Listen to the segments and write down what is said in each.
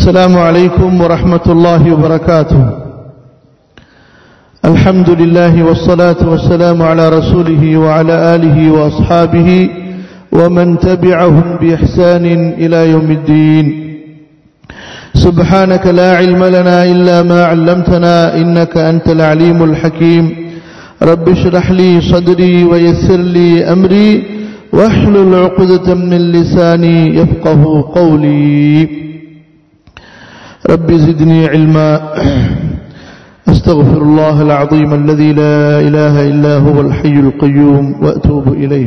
السلام عليكم ورحمة الله وبركاته الحمد لله والصلاة والسلام على رسوله وعلى آله وأصحابه ومن تبعهم بإحسان إلى يوم الدين سبحانك لا علم لنا إلا ما علمتنا إنك أنت العليم الحكيم رب اشرح لي صدري ويسر لي أمري واحلل عقدة من لساني يفقه قولي رب زدني علما أستغفر الله العظيم الذي لا إله إلا هو الحي القيوم وأتوب إليه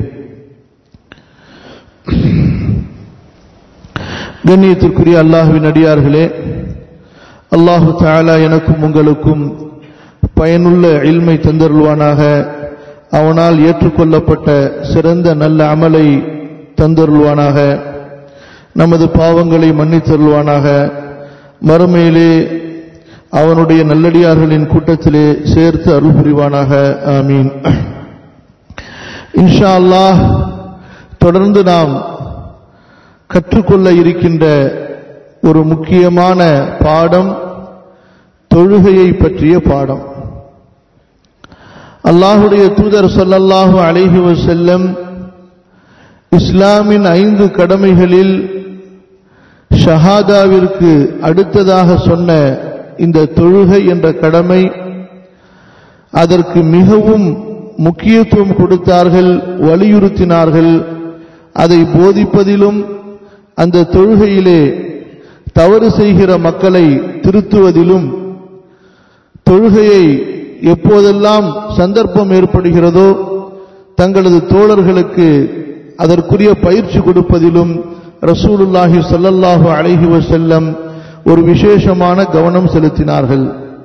கண்ணியத்திற்குரிய அல்லாஹுவின் அடியார்களே அல்லாஹு தாலா எனக்கும் உங்களுக்கும் பயனுள்ள இல்மை தந்தருள்வானாக அவனால் ஏற்றுக்கொள்ளப்பட்ட சிறந்த நல்ல அமலை தந்தருள்வானாக நமது பாவங்களை மன்னித்தருள்வானாக மறுமையிலே அவனுடைய நல்லடியார்களின் கூட்டத்திலே சேர்த்து அருள் புரிவானாக ஆமீன் இன்ஷா அல்லாஹ் தொடர்ந்து நாம் கற்றுக்கொள்ள இருக்கின்ற ஒரு முக்கியமான பாடம் தொழுகையை பற்றிய பாடம் அல்லாஹுடைய தூதர் சொல்லல்லாஹு அலைஹி வசல்லம் இஸ்லாமின் ஐந்து கடமைகளில் ஷஹாதாவிற்கு அடுத்ததாக சொன்ன இந்த தொழுகை என்ற கடமை அதற்கு மிகவும் முக்கியத்துவம் கொடுத்தார்கள் வலியுறுத்தினார்கள் அதை போதிப்பதிலும் அந்த தொழுகையிலே தவறு செய்கிற மக்களை திருத்துவதிலும் தொழுகையை எப்போதெல்லாம் சந்தர்ப்பம் ஏற்படுகிறதோ தங்களது தோழர்களுக்கு அதற்குரிய பயிற்சி கொடுப்பதிலும் ரசூலுல்லாஹி சல்லல்லாஹு அலைஹி வசல்லம் ஒரு விசேஷமான கவனம் செலுத்தினார்கள்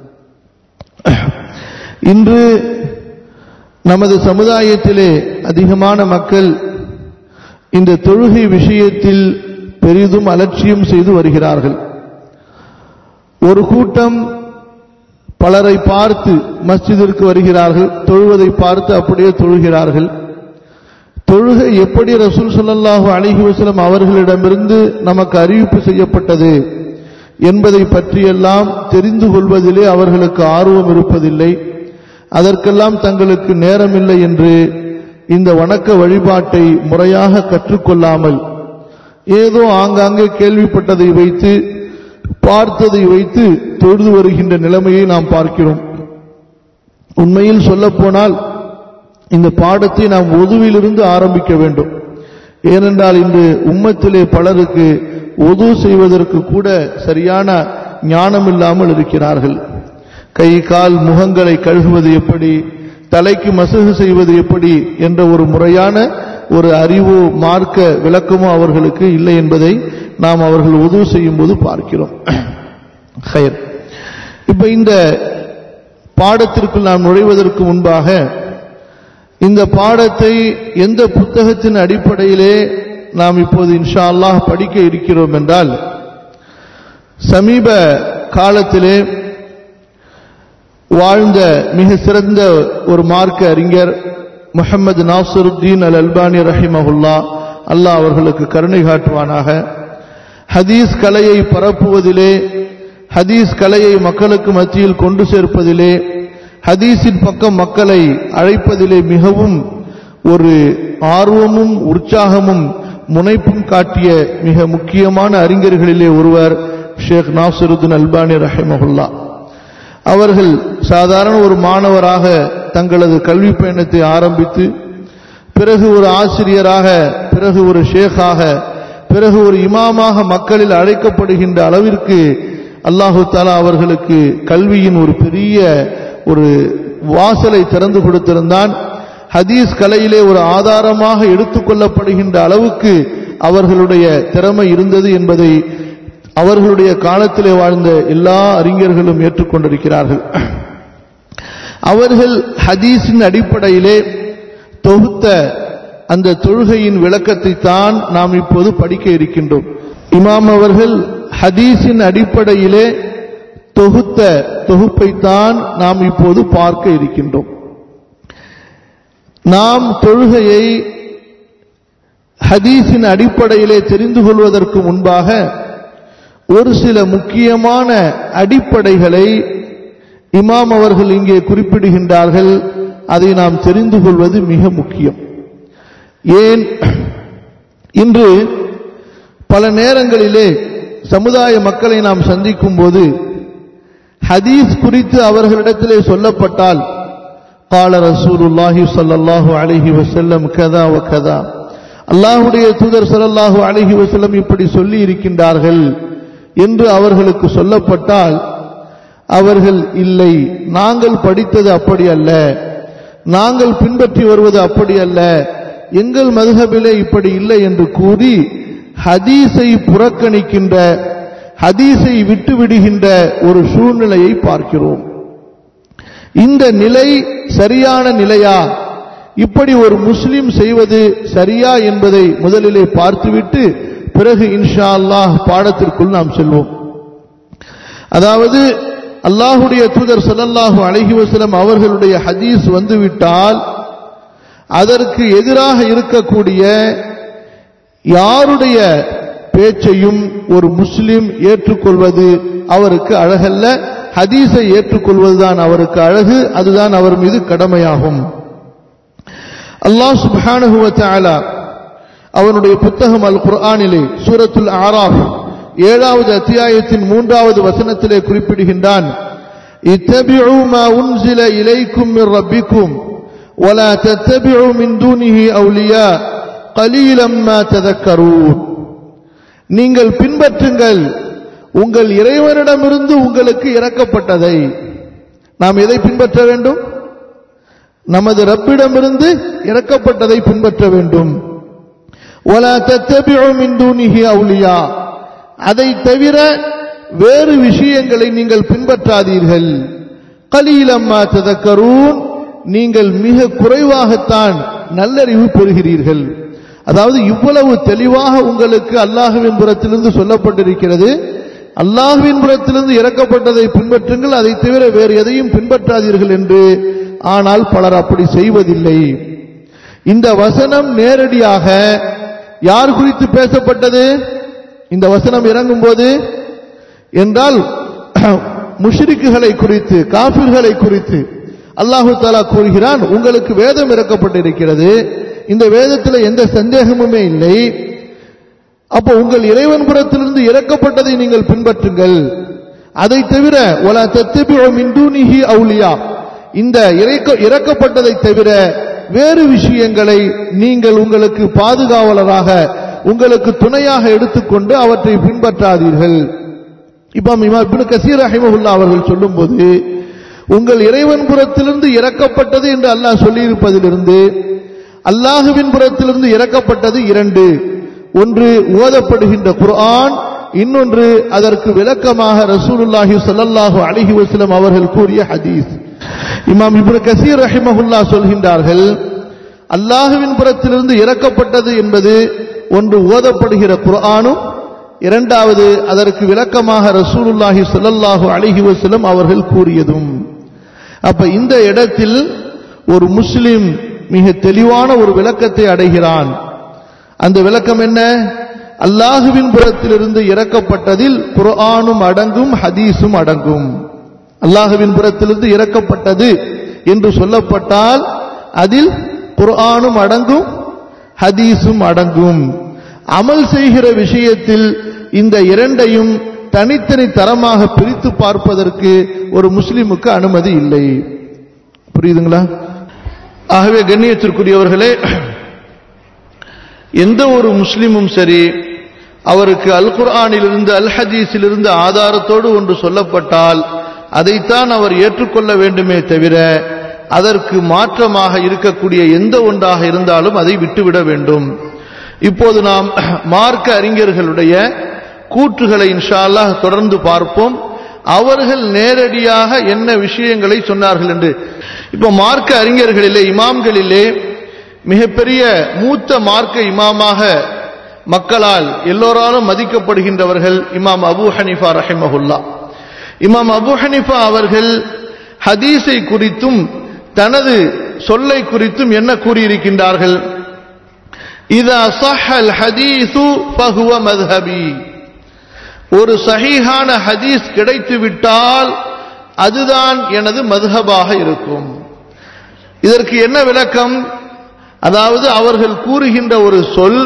இன்று நமது சமுதாயத்திலே அதிகமான மக்கள் இந்த தொழுகை விஷயத்தில் பெரிதும் அலட்சியம் செய்து வருகிறார்கள் ஒரு கூட்டம் பலரை பார்த்து மஸ்ஜிதிற்கு வருகிறார்கள் தொழுவதை பார்த்து அப்படியே தொழுகிறார்கள் தொழுகை எப்படி ரசூல் சொல்லல்லாஹு அலிஹி வசலம் அவர்களிடமிருந்து நமக்கு அறிவிப்பு செய்யப்பட்டது என்பதை பற்றியெல்லாம் தெரிந்து கொள்வதிலே அவர்களுக்கு ஆர்வம் இருப்பதில்லை அதற்கெல்லாம் தங்களுக்கு நேரமில்லை என்று இந்த வணக்க வழிபாட்டை முறையாக கற்றுக்கொள்ளாமல் ஏதோ ஆங்காங்கே கேள்விப்பட்டதை வைத்து பார்த்ததை வைத்து தொழுது வருகின்ற நிலைமையை நாம் பார்க்கிறோம் உண்மையில் சொல்லப்போனால் இந்த பாடத்தை நாம் உதுவிலிருந்து ஆரம்பிக்க வேண்டும் ஏனென்றால் இன்று உம்மத்திலே பலருக்கு உது செய்வதற்கு கூட சரியான ஞானம் இல்லாமல் இருக்கிறார்கள் கை கால் முகங்களை கழுகுவது எப்படி தலைக்கு மசகு செய்வது எப்படி என்ற ஒரு முறையான ஒரு அறிவோ மார்க்க விளக்கமோ அவர்களுக்கு இல்லை என்பதை நாம் அவர்கள் உதவு செய்யும் போது பார்க்கிறோம் இப்ப இந்த பாடத்திற்குள் நாம் நுழைவதற்கு முன்பாக இந்த பாடத்தை எந்த புத்தகத்தின் அடிப்படையிலே நாம் இப்போது இன்ஷா அல்லாஹ் படிக்க இருக்கிறோம் என்றால் சமீப காலத்திலே வாழ்ந்த மிக சிறந்த ஒரு மார்க்க அறிஞர் முகமது நாசருத்தீன் அல் அல்பானி ரஹிமஹுல்லா அல்லாஹ் அவர்களுக்கு கருணை காட்டுவானாக ஹதீஸ் கலையை பரப்புவதிலே ஹதீஸ் கலையை மக்களுக்கு மத்தியில் கொண்டு சேர்ப்பதிலே ஹதீஸின் பக்கம் மக்களை அழைப்பதிலே மிகவும் ஒரு ஆர்வமும் உற்சாகமும் முனைப்பும் காட்டிய மிக முக்கியமான அறிஞர்களிலே ஒருவர் ஷேக் நாசருத்தின் அல்பானி ரஹிமஹுல்லா அவர்கள் சாதாரண ஒரு மாணவராக தங்களது கல்வி பயணத்தை ஆரம்பித்து பிறகு ஒரு ஆசிரியராக பிறகு ஒரு ஷேக்காக பிறகு ஒரு இமாமாக மக்களில் அழைக்கப்படுகின்ற அளவிற்கு அல்லாஹு தாலா அவர்களுக்கு கல்வியின் ஒரு பெரிய ஒரு வாசலை திறந்து கொடுத்திருந்தான் ஹதீஸ் கலையிலே ஒரு ஆதாரமாக எடுத்துக்கொள்ளப்படுகின்ற அளவுக்கு அவர்களுடைய திறமை இருந்தது என்பதை அவர்களுடைய காலத்திலே வாழ்ந்த எல்லா அறிஞர்களும் ஏற்றுக்கொண்டிருக்கிறார்கள் அவர்கள் ஹதீஸின் அடிப்படையிலே தொகுத்த அந்த தொழுகையின் விளக்கத்தை தான் நாம் இப்போது படிக்க இருக்கின்றோம் இமாம் அவர்கள் ஹதீஸின் அடிப்படையிலே தொகுத்த தொகுப்பைத்தான் நாம் இப்போது பார்க்க இருக்கின்றோம் நாம் தொழுகையை ஹதீஸின் அடிப்படையிலே தெரிந்து கொள்வதற்கு முன்பாக ஒரு சில முக்கியமான அடிப்படைகளை இமாம் அவர்கள் இங்கே குறிப்பிடுகின்றார்கள் அதை நாம் தெரிந்து கொள்வது மிக முக்கியம் ஏன் இன்று பல நேரங்களிலே சமுதாய மக்களை நாம் சந்திக்கும் போது ஹதீஸ் குறித்து அவர்களிடத்திலே சொல்லப்பட்டால் கால ரசூலுல்லாஹி ஸல்லல்லாஹு அலைஹி வஸல்லம் கதா வ கதா அல்லாஹ்வுடைய தூதர் ஸல்லல்லாஹு அலைஹி வஸல்லம் இப்படி சொல்லி இருக்கின்றார்கள் என்று அவர்களுக்கு சொல்லப்பட்டால் அவர்கள் இல்லை நாங்கள் படித்தது அப்படி அல்ல நாங்கள் பின்பற்றி வருவது அப்படி அல்ல எங்கள் மதுஹபிலே இப்படி இல்லை என்று கூறி ஹதீஸை புறக்கணிக்கின்ற ஹதீஸை விட்டு விடுகின்ற ஒரு சூழ்நிலையை பார்க்கிறோம் இந்த நிலை சரியான நிலையா இப்படி ஒரு முஸ்லிம் செய்வது சரியா என்பதை முதலிலே பார்த்துவிட்டு பிறகு இன்ஷா அல்லாஹ் பாடத்திற்குள் நாம் செல்வோம் அதாவது அல்லாஹுடைய தூதர் ஸல்லல்லாஹு அலைஹி வஸல்லம் அவர்களுடைய ஹதீஸ் வந்துவிட்டால் அதற்கு எதிராக இருக்கக்கூடிய யாருடைய பேச்சையும் ஒரு முஸ்லிம் ஏற்றுக்கொள்வது அவருக்கு அழகல்ல ஹதீஸை ஏற்றுக்கொள்வதுதான் அவருக்கு அழகு அதுதான் அவர் மீது கடமையாகும் அல்லாஹ் சுப்ஹானஹு வ தஆலா அவனுடைய புத்தகம் அல் குர்ஆனிலே சூரத்துல் ஆராஃப் ஏழாவது அத்தியாயத்தின் மூன்றாவது வசனத்திலே குறிப்பிடுகின்றான் இத்தபிஉ மா உன்சில இலைக்கும் மின் ரப்பிக்கும் ولا تتبعوا من دونه أولياء قليلا ما تذكرون நீங்கள் பின்பற்றுங்கள் உங்கள் இறைவனிடமிருந்து உங்களுக்கு இறக்கப்பட்டதை நாம் எதை பின்பற்ற வேண்டும் நமது ரப்பிடமிருந்து இறக்கப்பட்டதை பின்பற்ற வேண்டும் ولا تتبعوا من دونه أولياء அதை தவிர வேறு விஷயங்களை நீங்கள் பின்பற்றாதீர்கள் கலீலம்மா ததக்கரூன் நீங்கள் மிக குறைவாகத்தான் நல்லறிவு பெறுகிறீர்கள் அதாவது இவ்வளவு தெளிவாக உங்களுக்கு அல்லாஹுவின் புறத்திலிருந்து சொல்லப்பட்டிருக்கிறது அல்லாஹுவின் புறத்திலிருந்து இறக்கப்பட்டதை பின்பற்றுங்கள் அதை தவிர வேறு எதையும் பின்பற்றாதீர்கள் என்று ஆனால் பலர் அப்படி செய்வதில்லை இந்த வசனம் நேரடியாக யார் குறித்து பேசப்பட்டது இந்த வசனம் இறங்கும் போது என்றால் முஷ்ரிக்குகளை குறித்து காபிர்களை குறித்து அல்லாஹு தாலா கூறுகிறான் உங்களுக்கு வேதம் இறக்கப்பட்டிருக்கிறது இந்த வேதத்தில் எந்த சந்தேகமுமே இல்லை அப்போ உங்கள் இறைவன் புறத்திலிருந்து இறக்கப்பட்டதை நீங்கள் பின்பற்றுங்கள் அதை தவிர ஒல தத்துபிஓ மின்டூனிஹி அவுலியா இந்த இறைக்க இறக்கப்பட்டதை தவிர வேறு விஷயங்களை நீங்கள் உங்களுக்கு பாதுகாவலராக உங்களுக்கு துணையாக எடுத்துக்கொண்டு அவற்றை பின்பற்றாதீர்கள் இப்போ இப்னு கசீர் ரஹிமஹுல்லா அவர்கள் சொல்லும்போது உங்கள் இறைவன் புறத்திலிருந்து இறக்கப்பட்டது என்று அல்லாஹ் சொல்லியிருப்பதிலிருந்து அல்லாஹுவின் புறத்திலிருந்து இறக்கப்பட்டது இரண்டு ஒன்று ஓதப்படுகின்ற குர்ஆன் இன்னொன்று அதற்கு விளக்கமாக ரசூலுல்லாஹி ஸல்லல்லாஹு அலைஹி வஸல்லம் அவர்கள் கூறிய ஹதீஸ் இமாம் இப்னு கசீர் ரஹிமஹுல்லா சொல்கின்றார்கள் அல்லாஹுவின் புறத்திலிருந்து இறக்கப்பட்டது என்பது ஒன்று ஓதப்படுகிற குர்ஆனும் இரண்டாவது அதற்கு விளக்கமாக ரசூலுல்லாஹி ஸல்லல்லாஹு அலைஹி வஸல்லம் அவர்கள் கூறியதும் அப்ப இந்த இடத்தில் ஒரு முஸ்லிம் மிக தெளிவான ஒரு விளக்கத்தை அடைகிறான் அந்த விளக்கம் என்ன அல்லாஹுவின் புறத்திலிருந்து இறக்கப்பட்டதில் குர்ஆனும் அடங்கும் ஹதீஸும் அடங்கும் அல்லாஹுவின் புறத்திலிருந்து இறக்கப்பட்டது என்று சொல்லப்பட்டால் அதில் குர்ஆனும் அடங்கும் ஹதீஸும் அடங்கும் அமல் செய்கிற விஷயத்தில் இந்த இரண்டையும் தனித்தனி தரமாக பிரித்து பார்ப்பதற்கு ஒரு முஸ்லிமுக்கு அனுமதி இல்லை புரியுதுங்களா ஆகவே கண்ணியத்திற்குரியவர்களே எந்த ஒரு முஸ்லிமும் சரி அவருக்கு அல் குர்ஆனிலிருந்து அல் ஹதீஸிலிருந்து ஆதாரத்தோடு ஒன்று சொல்லப்பட்டால் அதைத்தான் அவர் ஏற்றுக்கொள்ள வேண்டுமே தவிர அதற்கு மாற்றமாக இருக்கக்கூடிய எந்த ஒன்றாக இருந்தாலும் அதை விட்டுவிட வேண்டும் இப்போது நாம் மார்க்க அறிஞர்களுடைய கூற்றுகளை இன்ஷா அல்லாஹ் தொடர்ந்து பார்ப்போம் அவர்கள் நேரடியாக என்ன விஷயங்களை சொன்னார்கள் என்று இப்போ மார்க்க அறிஞர்களிலே இமாம்களிலே மிகப்பெரிய மூத்த மார்க்க இமாமாக மக்களால் எல்லோராலும் மதிக்கப்படுகின்றவர்கள் இமாம் அபு ஹனிஃபா ரஹிமஹுல்லா இமாம் அபு ஹனிஃபா அவர்கள் ஹதீஸை குறித்தும் தனது சொல்லை குறித்தும் என்ன கூறியிருக்கின்றார்கள் இதா சஹல் ஹதீசு ஃபஹுவ மذهبي ஒரு சஹீஹான ஹதீஸ் கிடைத்து விட்டால் அதுதான் எனது மதுஹபாக இருக்கும் இதற்கு என்ன விளக்கம் அதாவது அவர்கள் கூறுகின்ற ஒரு சொல்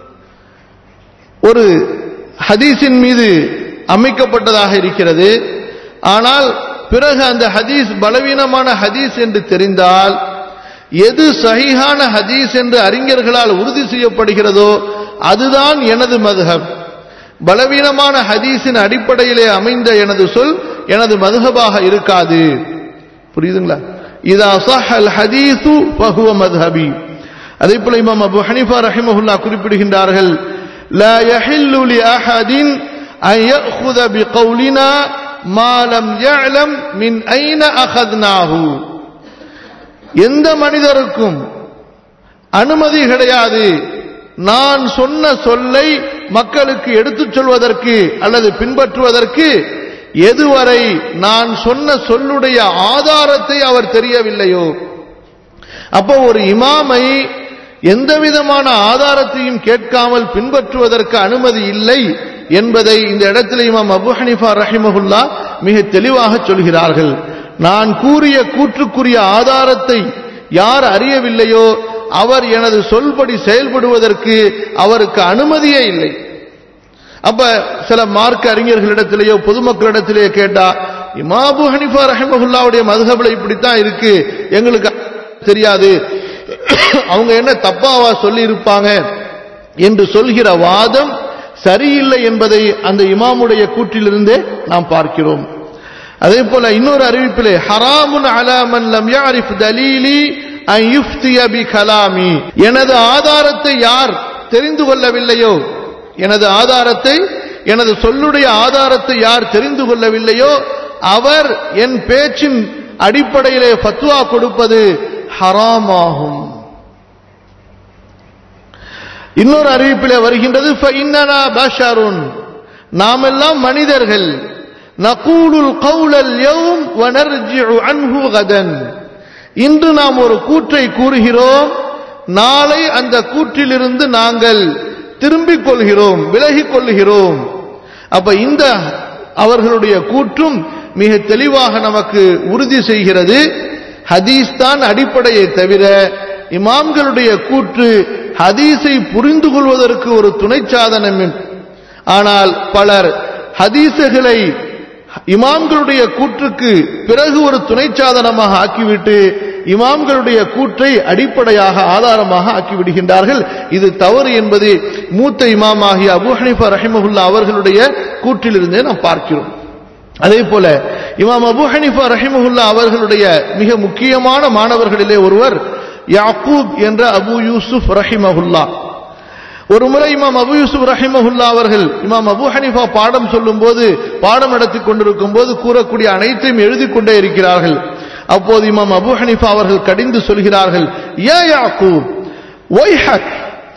ஒரு ஹதீஸின் மீது அமைக்கப்பட்டதாக இருக்கிறது ஆனால் பிறகு அந்த ஹதீஸ் பலவீனமான ஹதீஸ் என்று தெரிந்தால் எது சஹீஹான ஹதீஸ் என்று அறிஞர்களால் உறுதி செய்யப்படுகிறதோ அதுதான் எனது மதுஹப் பலவீனமான ஹதீஸின் அடிப்படையிலே அமைந்த எனது சொல் எனது மதுஹபாக இருக்காது புரியுதுங்களா இதா சஹல் ஹதீசு பஹுவ மதுஹபி அதே போல இமாம் அபு ஹனிஃபா ரஹிமஹுல்லா குறிப்பிடுகின்றார்கள் لا يحل لأحد أن يأخذ بقولنا ما لم يعلم من أين أخذناه எந்த மனிதருக்கும் அனுமதி கிடையாது நான் சொன்ன சொல்லை மக்களுக்கு எடுத்துச் சொல்வதற்கு அல்லது பின்பற்றுவதற்கு எதுவரை நான் சொன்ன சொல்லுடைய ஆதாரத்தை அவர் தெரியவில்லையோ அப்போ ஒரு இமாமை எந்த விதமான ஆதாரத்தையும் கேட்காமல் பின்பற்றுவதற்கு அனுமதி இல்லை என்பதை இந்த இடத்தில் இமாம் அபு ஹனிஃபா ரஹிமஹுல்லா மிக தெளிவாக சொல்கிறார்கள் நான் கூறிய கூற்றுக்குரிய ஆதாரத்தை யார் அறியவில்லையோ அவர் எனது சொல்படி செயல்படுவதற்கு அவருக்கு அனுமதியே இல்லை அப்ப சில மார்க்க அறிஞர்களிடத்திலேயோ பொதுமக்களிடத்திலேயோ கேட்டா இமாபு ஹனிஃபா ரஹிமஹுல்லாவுடைய மதுகபில் இப்படித்தான் இருக்கு எங்களுக்கு தெரியாது அவங்க என்ன தப்பாவா சொல்லி இருப்பாங்க என்று சொல்கிற வாதம் சரியில்லை என்பதை அந்த இமாமுடைய கூற்றிலிருந்தே நாம் பார்க்கிறோம் அதே போல இன்னொரு அறிவிப்பிலே ஹராமுன் அலாமன் லம் யாரிஃப் தலீலி அன் யுஃப்திய பி கலாமி எனது ஆதாரத்தை யார் தெரிந்து கொள்ளவில்லையோ எனது ஆதாரத்தை எனது சொல்லுடைய ஆதாரத்தை யார் தெரிந்து கொள்ளவில்லையோ அவர் என் பேச்சின் அடிப்படையிலே ஃபத்வா கொடுப்பது ஹராமாகும் இன்னொரு அறிவிப்பிலே வருகின்றது فإننا بشر நாம் எல்லாம் மனிதர்கள் நகூலுல் கௌலல் யௌம் வனர்ஜிஉ அன்ஹு கதன் இன்று நாம் ஒரு கூற்றை கூறுகிறோம் நாளை அந்த கூற்றிலிருந்து நாங்கள் திரும்பிக் கொள்கிறோம் விலகிக் கொள்கிறோம் அப்ப இந்த அவர்களுடைய கூற்றும் மிக தெளிவாக நமக்கு உறுதி செய்கிறது ஹதீஸ் தான் அடிப்படையை தவிர இமாம்களுடைய கூற்று ஹதீஸை புரிந்து கொள்வதற்கு ஒரு துணை சாதனம் ஆனால் பலர் ஹதீசுகளை இமாம்களுடைய கூற்றுக்கு பிறகு ஒரு துணை சாதனமாக ஆக்கிவிட்டு இமாம்களுடைய கூற்றை அடிப்படையாக ஆதாரமாக ஆக்கிவிடுகின்றார்கள் இது தவறு என்பது மூத்த இமாம் ஆகிய அபு ஹனிஃபா ரஹிமஹுல்லா அவர்களுடைய கூற்றிலிருந்தே நாம் பார்க்கிறோம் அதே போல இமாம் அபு ஹனிஃபா ரஹிமஹுல்லா அவர்களுடைய மிக முக்கியமான மாணவர்களிலே ஒருவர் யாக்கூப் என்ற அபு யூசுப் ரஹிமஹுல்லா ஒரு முறை இமாம் அபு யூசுப் ரஹிமஹுல்லா அவர்கள் இமாம் அபு ஹனிஃபா பாடம் சொல்லும் போது பாடம் நடத்தி கொண்டிருக்கும் போது கூறக்கூடிய அனைத்தையும் எழுதி கொண்டே இருக்கிறார்கள் அப்போது இமாம் அபு ஹனிஃபா அவர்கள் கடிந்து சொல்கிறார்கள் ஏ யாக்கூப் ஒய்ஹக்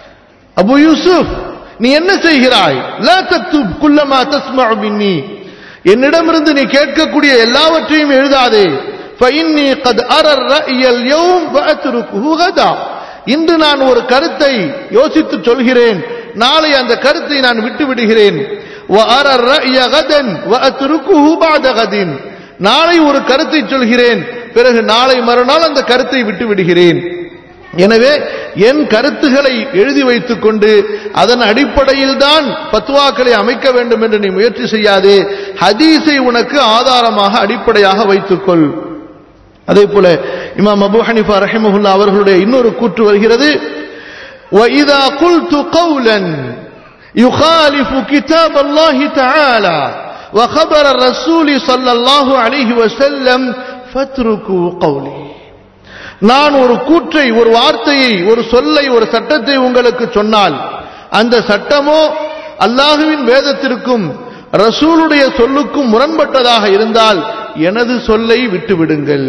அபு யூசுப் நீ என்ன செய்கிறாய் லா தக்துப் குல்லமா தஸ்மஉ மின்னி என்னிடமிருந்து நீ கேட்கக்கூடிய எல்லாவற்றையும் எழுதாதே فإني قد أرى الرأي اليوم وأتركه غدا இன்று நான் ஒரு கருத்தை யோசித்து சொல்கிறேன் நாளை அந்த கருத்தை நான் விட்டு விடுகிறேன் وأرى الرأي غدا وأتركه بعد غد நாளை ஒரு கருத்தை சொல்கிறேன் பிறகு நாளை மறுநாள் அந்த கருத்தை விட்டு விடுகிறேன் எனவே என் கருத்துக்களை எழுதி வைத்துக் கொண்டு அதன் அடிப்படையில் தான் பத்துவாக்களை அமைக்க வேண்டும் என்று நீ முயற்சி செய்யாதே ஹதீஸை உனக்கு ஆதாரமாக அடிப்படையாக வைத்துக்கொள் அதே போல இமாம் அபு ஹனிஃபா ரஹிமஹுல்லா அவர்களுடைய இன்னொரு கூற்று வருகிறது وَإِذَا قُلْتُ قَوْلًا يُخَالِفُ كِتَابَ اللَّهِ تَعَالَى وَخَبَرَ الرَّسُولِ صَلَّى اللَّهُ عَلَيْهِ وسلم فَاتْرُكُوا قَوْلِي நான் ஒரு கூற்றை ஒரு வார்த்தையை ஒரு சொல்லை ஒரு சட்டத்தை உங்களுக்கு சொன்னால் அந்த சட்டமோ அல்லாஹுவின் வேதத்திற்கும் ரசூலுடைய சொல்லுக்கும் முரண்பட்டதாக இருந்தால் எனது சொல்லை விட்டு விடுங்கள்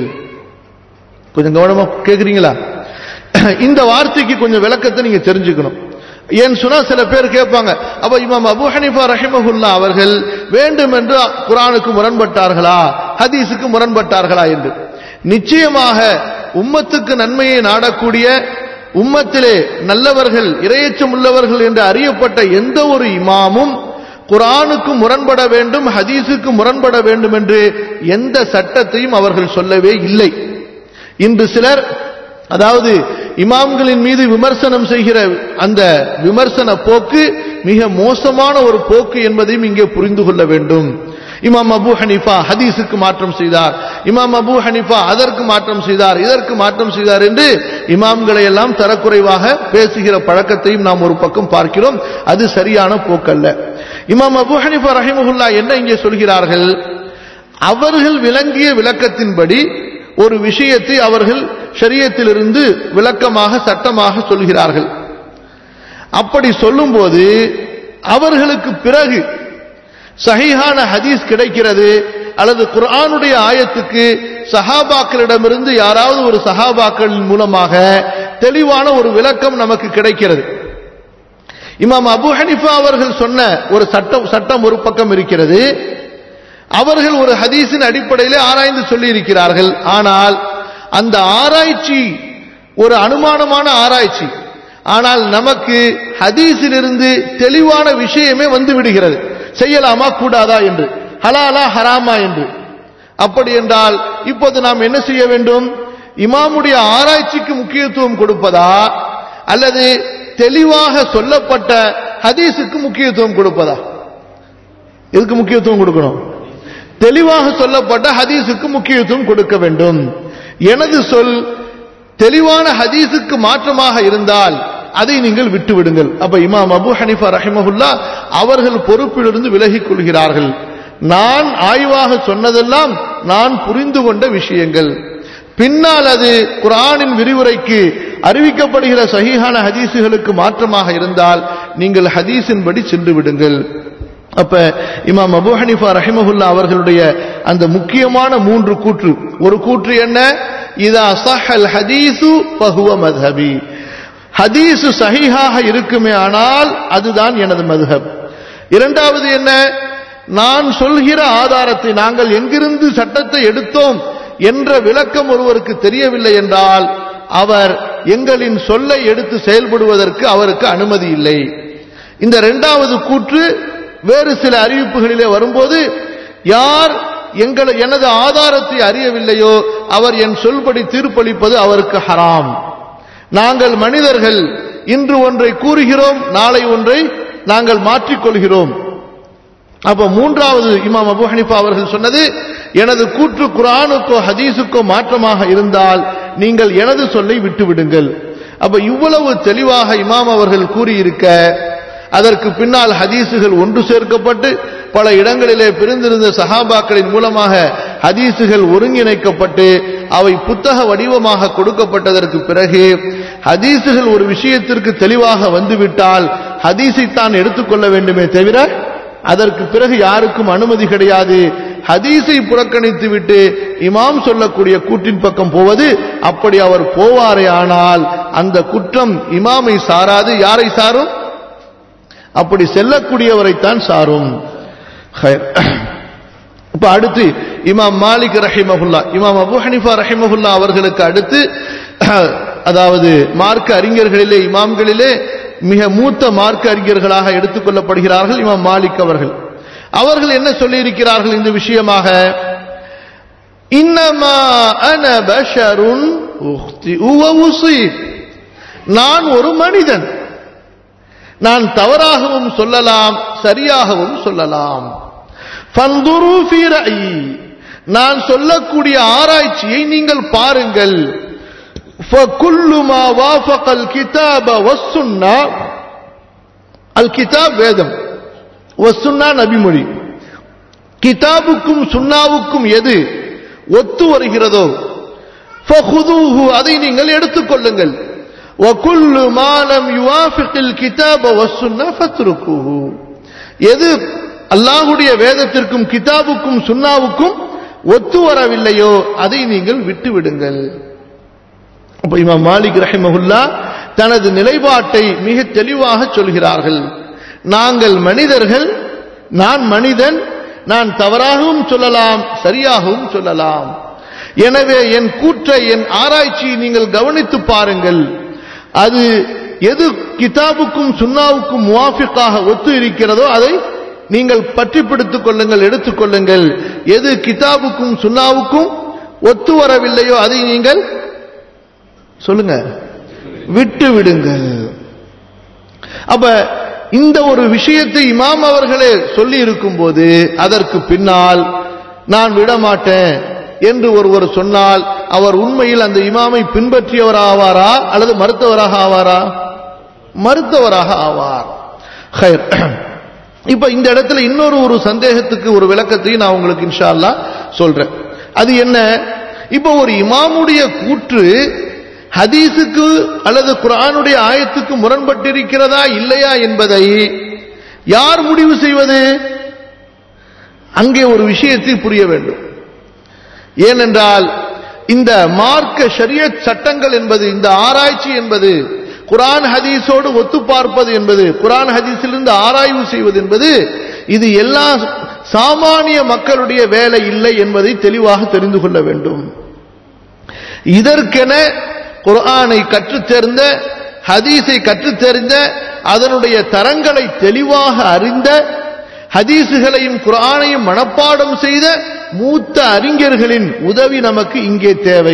கொஞ்சம் கவனமா கேக்குறீங்களா இந்த வார்த்தைக்கு கொஞ்சம் விளக்கத்தை நீங்க தெரிஞ்சுக்கணும் ஏன் சொன்னா சில பேர் கேட்பாங்க அப்ப இமாம் அபு ஹனிஃபா ரஹிமஹுல்லா அவர்கள் வேண்டும் என்று குரானுக்கு முரண்பட்டார்களா ஹதீஸுக்கு முரண்பட்டார்களா என்று நிச்சயமாக உம்மத்துக்கு நன்மையை நாடக்கூடிய உம்மத்திலே நல்லவர்கள் இரையச்சம் உள்ளவர்கள் என்று அறியப்பட்ட எந்த ஒரு இமாமும் குரானுக்கு முரண்பட வேண்டும் ஹதீஸுக்கு முரண்பட வேண்டும் என்று எந்த சட்டத்தையும் அவர்கள் சொல்லவே இல்லை இன்று சிலர் அதாவது இமாம்களின் மீது விமர்சனம் செய்கிற அந்த விமர்சன போக்கு மிக மோசமான ஒரு போக்கு என்பதையும் இங்கே புரிந்து கொள்ள வேண்டும் இமாம் அபு ஹனிஃபா ஹதீஸுக்கு மாற்றம் செய்தார் இமாம் அபு ஹனிஃபா அதற்கு மாற்றம் செய்தார் இதற்கு மாற்றம் செய்தார் என்று இமாம்களை எல்லாம் தரக்குறைவாக பேசுகிற பழக்கத்தையும் நாம் ஒரு பக்கம் பார்க்கிறோம் அது சரியான போக்கல்ல இமாம் அபு ஹனிஃபா ரஹிமஹுல்லா என்ன இங்கே சொல்கிறார்கள் அவர்கள் விளங்கிய விளக்கத்தின்படி ஒரு விஷயத்தை அவர்கள் ஷரியத்திலிருந்து விளக்கமாக சட்டமாக சொல்கிறார்கள் அப்படி சொல்லும்போது அவர்களுக்கு பிறகு சஹீஹான ஹதீஸ் கிடைக்கிறது அல்லது குர்ஆனுடைய ஆயத்துக்கு சஹாபாக்களிடமிருந்து யாராவது ஒரு சஹாபாக்களின் மூலமாக தெளிவான ஒரு விளக்கம் நமக்கு கிடைக்கிறது இமாம் அபு ஹனிஃபா அவர்கள் சொன்ன ஒரு சட்டம் சட்டம் ஒரு பக்கம் இருக்கிறது அவர்கள் ஒரு ஹதீஸின் அடிப்படையில் ஆராய்ந்து சொல்லி இருக்கிறார்கள் ஆனால் அந்த ஆராய்ச்சி ஒரு அனுமானமான ஆராய்ச்சி ஆனால் நமக்கு ஹதீஸிலிருந்து தெளிவான விஷயமே வந்து விடுகிறது செய்யலாமா கூடாதா என்று ஹலாலா ஹராமா என்று அப்படி என்றால் இப்போது நாம் என்ன செய்ய வேண்டும் இமாமுடைய ஆராய்ச்சிக்கு முக்கியத்துவம் கொடுப்பதா அல்லது தெளிவாக சொல்லப்பட்ட ஹதீஸுக்கு முக்கியத்துவம் கொடுப்பதா எதுக்கு முக்கியத்துவம் கொடுக்கணும் தெளிவாக சொல்லப்பட்ட ஹதீஸுக்கு முக்கியத்துவம் கொடுக்க வேண்டும் எனது சொல் தெளிவான ஹதீஸுக்கு மாற்றமாக இருந்தால் அதை நீங்கள் விட்டு விடுங்கள் அப்ப இமாம் அபு ஹனிஃபா ரஹிமஹுல்லா அவர்கள் பொறுப்பிலிருந்து விலகிக் கொள்கிறார்கள் நான் ஆய்வாக சொன்னதெல்லாம் நான் புரிந்து கொண்ட விஷயங்கள் பின்னால் அது குரானின் விரிவுரைக்கு அறிவிக்கப்படுகிற சஹீஹான ஹதீஸுகளுக்கு மாற்றமாக இருந்தால் நீங்கள் ஹதீஸின்படி சென்று விடுங்கள் அப்ப இமாம் அபு ஹனிஃபா ரஹிமஹுல்லா அவர்களுடைய அந்த முக்கியமான மூன்று கூற்று ஒரு கூற்று என்ன இதா சஹல் ஹதீசு பஹுவ மத்ஹபி ஹதீசு சஹீஹாக இருக்குமே ஆனால் அதுதான் எனது மதுஹப் இரண்டாவது என்ன நான் சொல்கிற ஆதாரத்தை நாங்கள் எங்கிருந்து சட்டத்தை எடுத்தோம் என்ற விளக்கம் ஒருவருக்கு தெரியவில்லை என்றால் அவர் எங்களின் சொல்லை எடுத்து செயல்படுவதற்கு அவருக்கு அனுமதி இல்லை இந்த இரண்டாவது கூற்று வேறு சில அறிவிப்புகளிலே வரும்போது யார் எங்களை எனது ஆதாரத்தை அறியவில்லையோ அவர் என் சொல்படி தீர்ப்பளிப்பது அவருக்கு ஹராம் நாங்கள் மனிதர்கள் இன்று ஒன்றை கூறுகிறோம் நாளை ஒன்றை நாங்கள் மாற்றிக்கொள்கிறோம் அப்ப மூன்றாவது இமாம் அபு ஹனிஃபா அவர்கள் சொன்னது எனது கூற்று குரானுக்கோ ஹதீஸுக்கோ மாற்றமாக இருந்தால் நீங்கள் எனது சொல்லை விட்டு விடுங்கள் அப்ப இவ்வளவு தெளிவாக இமாம் அவர்கள் கூறியிருக்க அதற்கு பின்னால் ஹதீசுகள் ஒன்று சேர்க்கப்பட்டு பல இடங்களிலே பிரிந்திருந்த சஹாபாக்களின் மூலமாக ஹதீசுகள் ஒருங்கிணைக்கப்பட்டு அவை புத்தக வடிவமாக கொடுக்கப்பட்டதற்கு பிறகு ஹதீசுகள் ஒரு விஷயத்திற்கு தெளிவாக வந்துவிட்டால் ஹதீஸை தான் எடுத்துக்கொள்ள வேண்டுமே தவிர அதற்கு பிறகு யாருக்கும் அனுமதி கிடையாது ஹதீஸை புறக்கணித்து விட்டு இமாம் சொல்லக்கூடிய கூற்றின் பக்கம் போவது அப்படி அவர் போவாரே ஆனால் அந்த குற்றம் இமாமை சாராது யாரை சாரும் அப்படி செல்லக்கூடியவரைத்தான் சாரும் இப்ப அடுத்து இமாம் மாலிக் ரஹிமஹுல்லா இமாம் அபு ஹனிஃபா ரஹிமஹுல்லா அவர்களுக்கு அடுத்து அதாவது மார்க்க அறிஞர்களிலே இமாம்களிலே மிக மூத்த மார்க்க அறிஞர்களாக எடுத்துக்கொள்ளப்படுகிறார்கள் இமாம் மாலிக் அவர்கள் அவர்கள் என்ன சொல்லியிருக்கிறார்கள் இந்த விஷயமாக இன்னமா அன பஷருன் நான் ஒரு மனிதன் நான் தவறாகவும் சொல்லலாம் சரியாகவும் சொல்லலாம் நான் சொல்லக்கூடிய ஆராய்ச்சியை நீங்கள் பாருங்கள் அல் கிதாப் வேதம் வசுன்னா நபிமொழி கிதாபுக்கும் சுண்ணாவுக்கும் எது ஒத்து வருகிறதோ அதை நீங்கள் எடுத்துக்கொள்ளுங்கள் وكل ما لم يوافق الكتاب والسنه فاتركوه எது அல்லாஹ்வுடைய வேதத்திற்கும் கிதாபுக்கும் சுன்னாவுக்கும் ஒத்து வரவில்லையோ அதை நீங்கள் விட்டு விடுங்கள் அப்ப இமாம் மாலிக் ரஹிமஹுல்லா தனது நிலைப்பாட்டை மிக தெளிவாக சொல்கிறார்கள் நாங்கள் மனிதர்கள் நான் மனிதன் நான் தவறாகவும் சொல்லலாம் சரியாகவும் சொல்லலாம் எனவே என் கூற்றை என் ஆராய்ச்சியை நீங்கள் கவனித்து பாருங்கள் அது எது கிதாபுக்கும் சுன்னாவுக்கும் முவாஃபிக்காக ஒத்து இருக்கிறதோ அதை நீங்கள் பற்றி பிடித்துக் கொள்ளுங்கள் எடுத்துக்கொள்ளுங்கள் எது கிதாபுக்கும் சுன்னாவுக்கும் ஒத்து வரவில்லையோ அதை நீங்கள் சொல்லுங்க விட்டு விடுங்கள் அப்ப இந்த ஒரு விஷயத்தை இமாம் அவர்களே சொல்லி இருக்கும்போது அதற்கு பின்னால் நான் விடமாட்டேன் என்று ஒருவர் சொன்னால் அவர் உண்மையில் அந்த இமாமை பின்பற்றியவர் ஆவாரா அல்லது மறுத்தவராக ஆவாரா மறுத்தவராக ஆவார் ஹைர். இப்ப இந்த இடத்துல இன்னொரு ஒரு சந்தேகத்துக்கு ஒரு விளக்கத்தையும் நான் உங்களுக்கு இன்ஷா அல்லாஹ் சொல்றேன் அது என்ன இப்ப ஒரு இமாமுடைய கூற்று ஹதீஸுக்கு அல்லது குர்ஆனுடைய ஆயத்துக்கு முரண்பட்டிருக்கிறதா இல்லையா என்பதை யார் முடிவு செய்வது அங்கே ஒரு விஷயத்தை புரிய வேண்டும் ஏனென்றால் இந்த மார்க்க ஷரியத் சட்டங்கள் என்பது இந்த ஆராய்ச்சி என்பது குரான் ஹதீஸோடு ஒத்து பார்ப்பது என்பது குரான் ஹதீஸிலிருந்து ஆராய்வு செய்வது என்பது இது எல்லா சாமானிய மக்களுடைய வேலை இல்லை என்பதை தெளிவாக தெரிந்து கொள்ள வேண்டும் இதற்கென குர்ஆனை கற்றுத் தேர்ந்த ஹதீஸை கற்றுத் தெரிந்த அதனுடைய தரங்களை தெளிவாக அறிந்த ஹதீஸுகளையும் குர்ஆனையும் மனப்பாடம் செய்த மூத்த அறிஞர்களின் உதவி நமக்கு இங்கே தேவை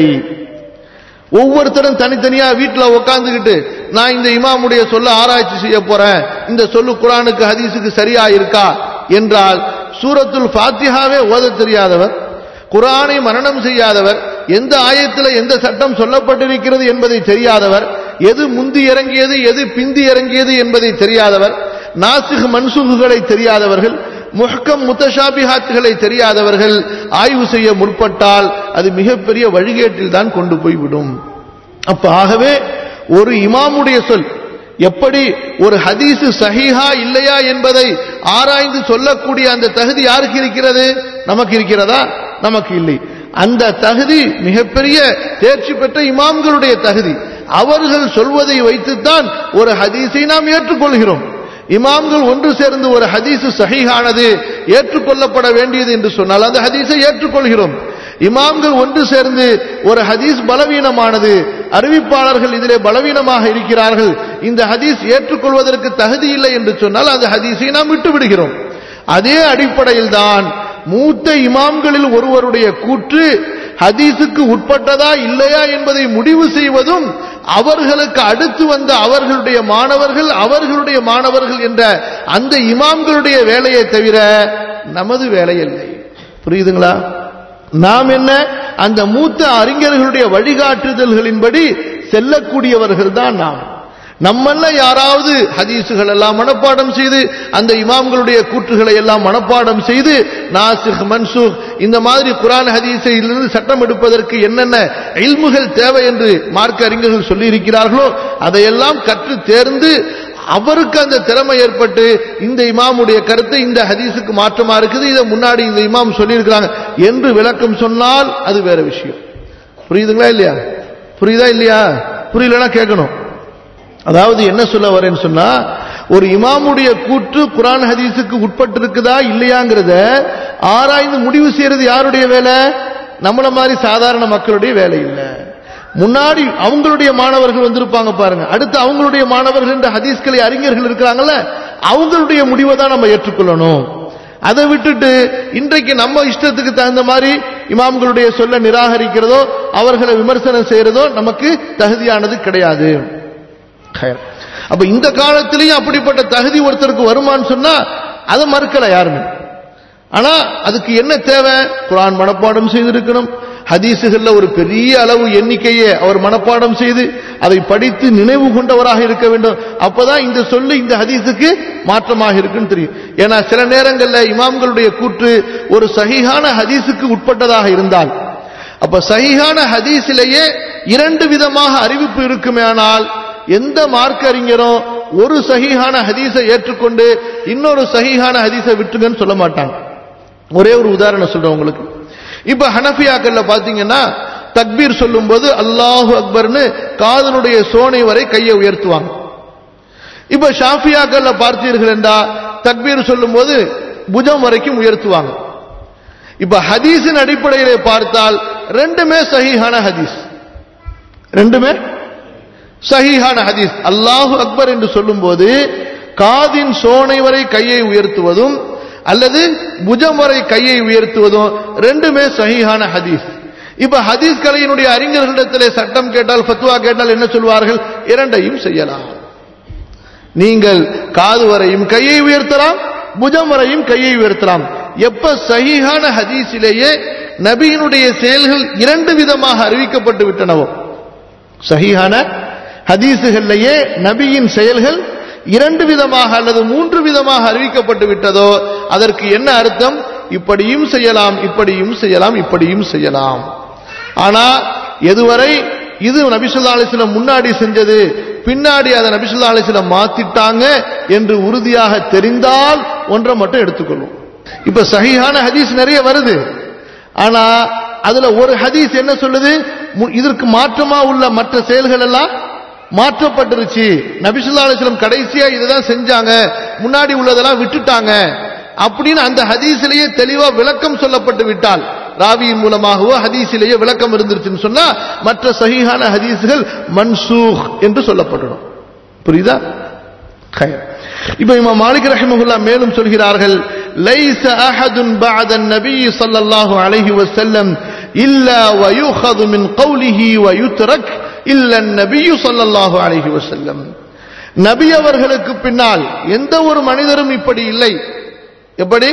ஒவ்வொருத்தரும் தனித்தனியா வீட்டுல உட்காந்துக்கிட்டு நான் இந்த இமாமுடைய சொல்ல ஆராய்ச்சி செய்ய போறேன் இந்த சொல்லு குரானுக்கு ஹதீஸுக்கு சரியா இருக்கா என்றால் சூரத்துல் ஃபாத்திஹாவே ஓத தெரியாதவர் குரானை மரணம் செய்யாதவர் எந்த ஆயத்தில் எந்த சட்டம் சொல்லப்பட்டிருக்கிறது என்பதை தெரியாதவர் எது முந்தி இறங்கியது எது பிந்தி இறங்கியது என்பதை தெரியாதவர் நாசிக் மன்சூகுகளை தெரியாதவர்கள் முஹக்கம் முத்தஷாபிஹாத்துகளை தெரியாதவர்கள் ஆய்வு செய்ய முற்பட்டால் அது மிகப்பெரிய வழிகேட்டில் தான் கொண்டு போய்விடும் அப்ப ஆகவே ஒரு இமாமுடைய சொல் எப்படி ஒரு ஹதீஸு சஹீஹா இல்லையா என்பதை ஆராய்ந்து சொல்லக்கூடிய அந்த தகுதி யாருக்கு இருக்கிறது நமக்கு இருக்கிறதா நமக்கு இல்லை அந்த தகுதி மிகப்பெரிய தேர்ச்சி பெற்ற இமாம்களுடைய தகுதி அவர்கள் சொல்வதை வைத்துத்தான் ஒரு ஹதீஸை நாம் ஏற்றுக்கொள்கிறோம் இமாம்கள் ஒன்று சேர்ந்து ஒரு ஹதீஸு சஹீஹானது ஏற்றுக்கொள்ளப்பட வேண்டியது என்று சொன்னால் அந்த ஹதீஸை ஏற்றுக்கொள்கிறோம் இமாம்கள் ஒன்று சேர்ந்து ஒரு ஹதீஸ் பலவீனமானது அறிவிப்பாளர்கள் இதிலே பலவீனமாக இருக்கிறார்கள் இந்த ஹதீஸ் ஏற்றுக்கொள்வதற்கு தகுதி இல்லை என்று சொன்னால் அந்த ஹதீஸை நாம் விட்டு விடுகிறோம் அதே அடிப்படையில் தான் மூத்த இமாம்களில் ஒருவருடைய கூற்று ஹதீஸுக்கு உட்பட்டதா இல்லையா என்பதை முடிவு செய்வதும் அவர்களுக்கு அடுத்து வந்த அவர்களுடைய மாணவர்கள் அவர்களுடைய மாணவர்கள் என்ற அந்த இமாம்களுடைய வேலையை தவிர நமது வேலை இல்லை புரியுதுங்களா நாம் என்ன அந்த மூத்த அறிஞர்களுடைய வழிகாட்டுதல்களின்படி செல்லக்கூடியவர்கள் தான் நாம் நம்மள யாராவது ஹதீசுகள் எல்லாம் மனப்பாடம் செய்து அந்த இமாம்களுடைய கூற்றுகளை எல்லாம் மனப்பாடம் செய்து நாசிக் மன்சூக் இந்த மாதிரி குரான் ஹதீஸிலிருந்து சட்டம் எடுப்பதற்கு என்னென்ன இல்முகள் தேவை என்று மார்க்க அறிஞர்கள் சொல்லி இருக்கிறார்களோ அதையெல்லாம் கற்று தேர்ந்து அவருக்கு அந்த திறமை ஏற்பட்டு இந்த இமாமுடைய கருத்து இந்த ஹதீஸுக்கு மாற்றமா இருக்குது இதை முன்னாடி இந்த இமாம் சொல்லியிருக்கிறாங்க என்று விளக்கம் சொன்னால் அது வேற விஷயம் புரியுதுங்களா இல்லையா புரியுதா இல்லையா புரியலன்னா கேட்கணும் அதாவது என்ன சொல்ல வரேன்னு சொன்னா ஒரு இமாமுடைய கூற்று குரான் ஹதீஸுக்கு உட்பட்டு இருக்குதா இல்லையாங்கிறத ஆராய்ந்து முடிவு செய்யறது யாருடைய வேலை நம்மள மாதிரி சாதாரண மக்களுடைய வேலை இல்லை முன்னாடி அவங்களுடைய மாணவர்கள் வந்திருப்பாங்க பாருங்க அடுத்து அவங்களுடைய மாணவர்கள் என்ற ஹதீஸ்களை அறிஞர்கள் இருக்கிறாங்கல்ல அவங்களுடைய முடிவை தான் நம்ம ஏற்றுக்கொள்ளணும் அதை விட்டுட்டு இன்றைக்கு நம்ம இஷ்டத்துக்கு தகுந்த மாதிரி இமாம்களுடைய சொல்ல நிராகரிக்கிறதோ அவர்களை விமர்சனம் செய்யறதோ நமக்கு தகுதியானது கிடையாது ஹைர். அப்ப இந்த காலத்திலையும் அப்படிப்பட்ட தகுதி ஒருத்தருக்கு வருமான்னு சொன்னா அதை மறுக்கல யாருமே ஆனா அதுக்கு என்ன தேவை குரான் மனப்பாடம் செய்திருக்கணும் ஹதீசுகள்ல ஒரு பெரிய அளவு எண்ணிக்கையை அவர் மனப்பாடம் செய்து அதை படித்து நினைவு கொண்டவராக இருக்க வேண்டும் அப்பதான் இந்த சொல்லு இந்த ஹதீஸுக்கு மாற்றமாக இருக்குன்னு தெரியும் ஏன்னா சில நேரங்கள்ல இமாம்களுடைய கூற்று ஒரு சஹீஹான ஹதீஸுக்கு உட்பட்டதாக இருந்தால் அப்ப சஹீஹான ஹதீஸிலேயே இரண்டு விதமாக அறிவிப்பு இருக்குமேயானால் எந்த மார்க்க அறிஞரும் ஒரு சஹீஹான ஹதீஸை ஏற்றுக்கொண்டு இன்னொரு சஹீஹான ஹதீஸை விட்டுங்கன்னு சொல்ல மாட்டாங்க ஒரே ஒரு உதாரணம் சொல்றேன் உங்களுக்கு இப்ப ஹனஃபியாக்கள்ல பாத்தீங்கன்னா தக்பீர் சொல்லும்போது அல்லாஹு அக்பர்னு காதனுடைய சோனை வரை கையை உயர்த்துவாங்க இப்ப ஷாஃபியாக்கள்ல பார்த்தீர்கள் என்றா தக்பீர் சொல்லும்போது புஜம் வரைக்கும் உயர்த்துவாங்க இப்ப ஹதீஸின் அடிப்படையிலே பார்த்தால் ரெண்டுமே சஹீஹான ஹதீஸ் ரெண்டுமே சஹீஹான ஹதீஸ் அல்லாஹு அக்பர் என்று சொல்லும்போது காதின் சோனை வரை கையை உயர்த்துவதும் அல்லது புஜம் வரை கையை உயர்த்துவதும் ரெண்டுமே சஹீஹான ஹதீஸ் இப்ப ஹதீஸ் கலையினுடைய அறிஞர்களிடத்திலே சட்டம் கேட்டால் ஃபத்வா கேட்டால் என்ன சொல்வார்கள் இரண்டையும் செய்யலாம் நீங்கள் காது வரையும் கையை உயர்த்தலாம் புஜம் வரையும் கையை உயர்த்தலாம் எப்ப சஹீஹான ஹதீஸிலேயே நபியினுடைய செயல்கள் இரண்டு விதமாக அறிவிக்கப்பட்டு விட்டனவோ சஹீஹான ஹதீஸுகளிலேயே நபியின் செயல்கள் இரண்டு விதமாக அல்லது மூன்று விதமாக அறிவிக்கப்பட்டு விட்டதோ அதற்கு என்ன அர்த்தம் இப்படியும் செய்யலாம் இப்படியும் செய்யலாம் இப்படியும் செய்யலாம் ஆனா எதுவரை இது நபிசுல்லா அலிஸ்லம் முன்னாடி செஞ்சது பின்னாடி அதை நபிசுல்லா அலிஸ்லம் மாத்திட்டாங்க என்று உறுதியாக தெரிந்தால் ஒன்றை மட்டும் எடுத்துக்கொள்ளும் இப்ப சஹீஹான ஹதீஸ் நிறைய வருது ஆனா அதுல ஒரு ஹதீஸ் என்ன சொல்லுது மு- இதற்கு மாற்றமா உள்ள மற்ற செயல்கள் எல்லாம் மாற்றப்பட்டுருச்சு நபிசுல்லா அலிஸ்லம் கடைசியா இதுதான் செஞ்சாங்க முன்னாடி உள்ளதெல்லாம் விட்டுட்டாங்க அப்படின்னு அந்த ஹதீஸிலேயே தெளிவா விளக்கம் சொல்லப்பட்டு விட்டால் ராவியின் மூலமாகவோ ஹதீஸிலேயே விளக்கம் இருந்துருச்சுன்னு சொன்னா மற்ற சஹீஹான ஹதீஸ்கள் மன்சூக் என்று சொல்லப்படணும் புரியுதா خير இப்ப இமாம் மாலிக் ரஹிமஹுல்லா மேலும் சொல்கிறார்கள் லைஸ அஹதுன் பஅத النبي صلى الله عليه وسلم الا ويؤخذ من قوله ويترك الا النبي صلى الله عليه وسلم நபி அவர்களுக்கு பின்னால் எந்த ஒரு மனிதரும் இப்படி இல்லை எப்படி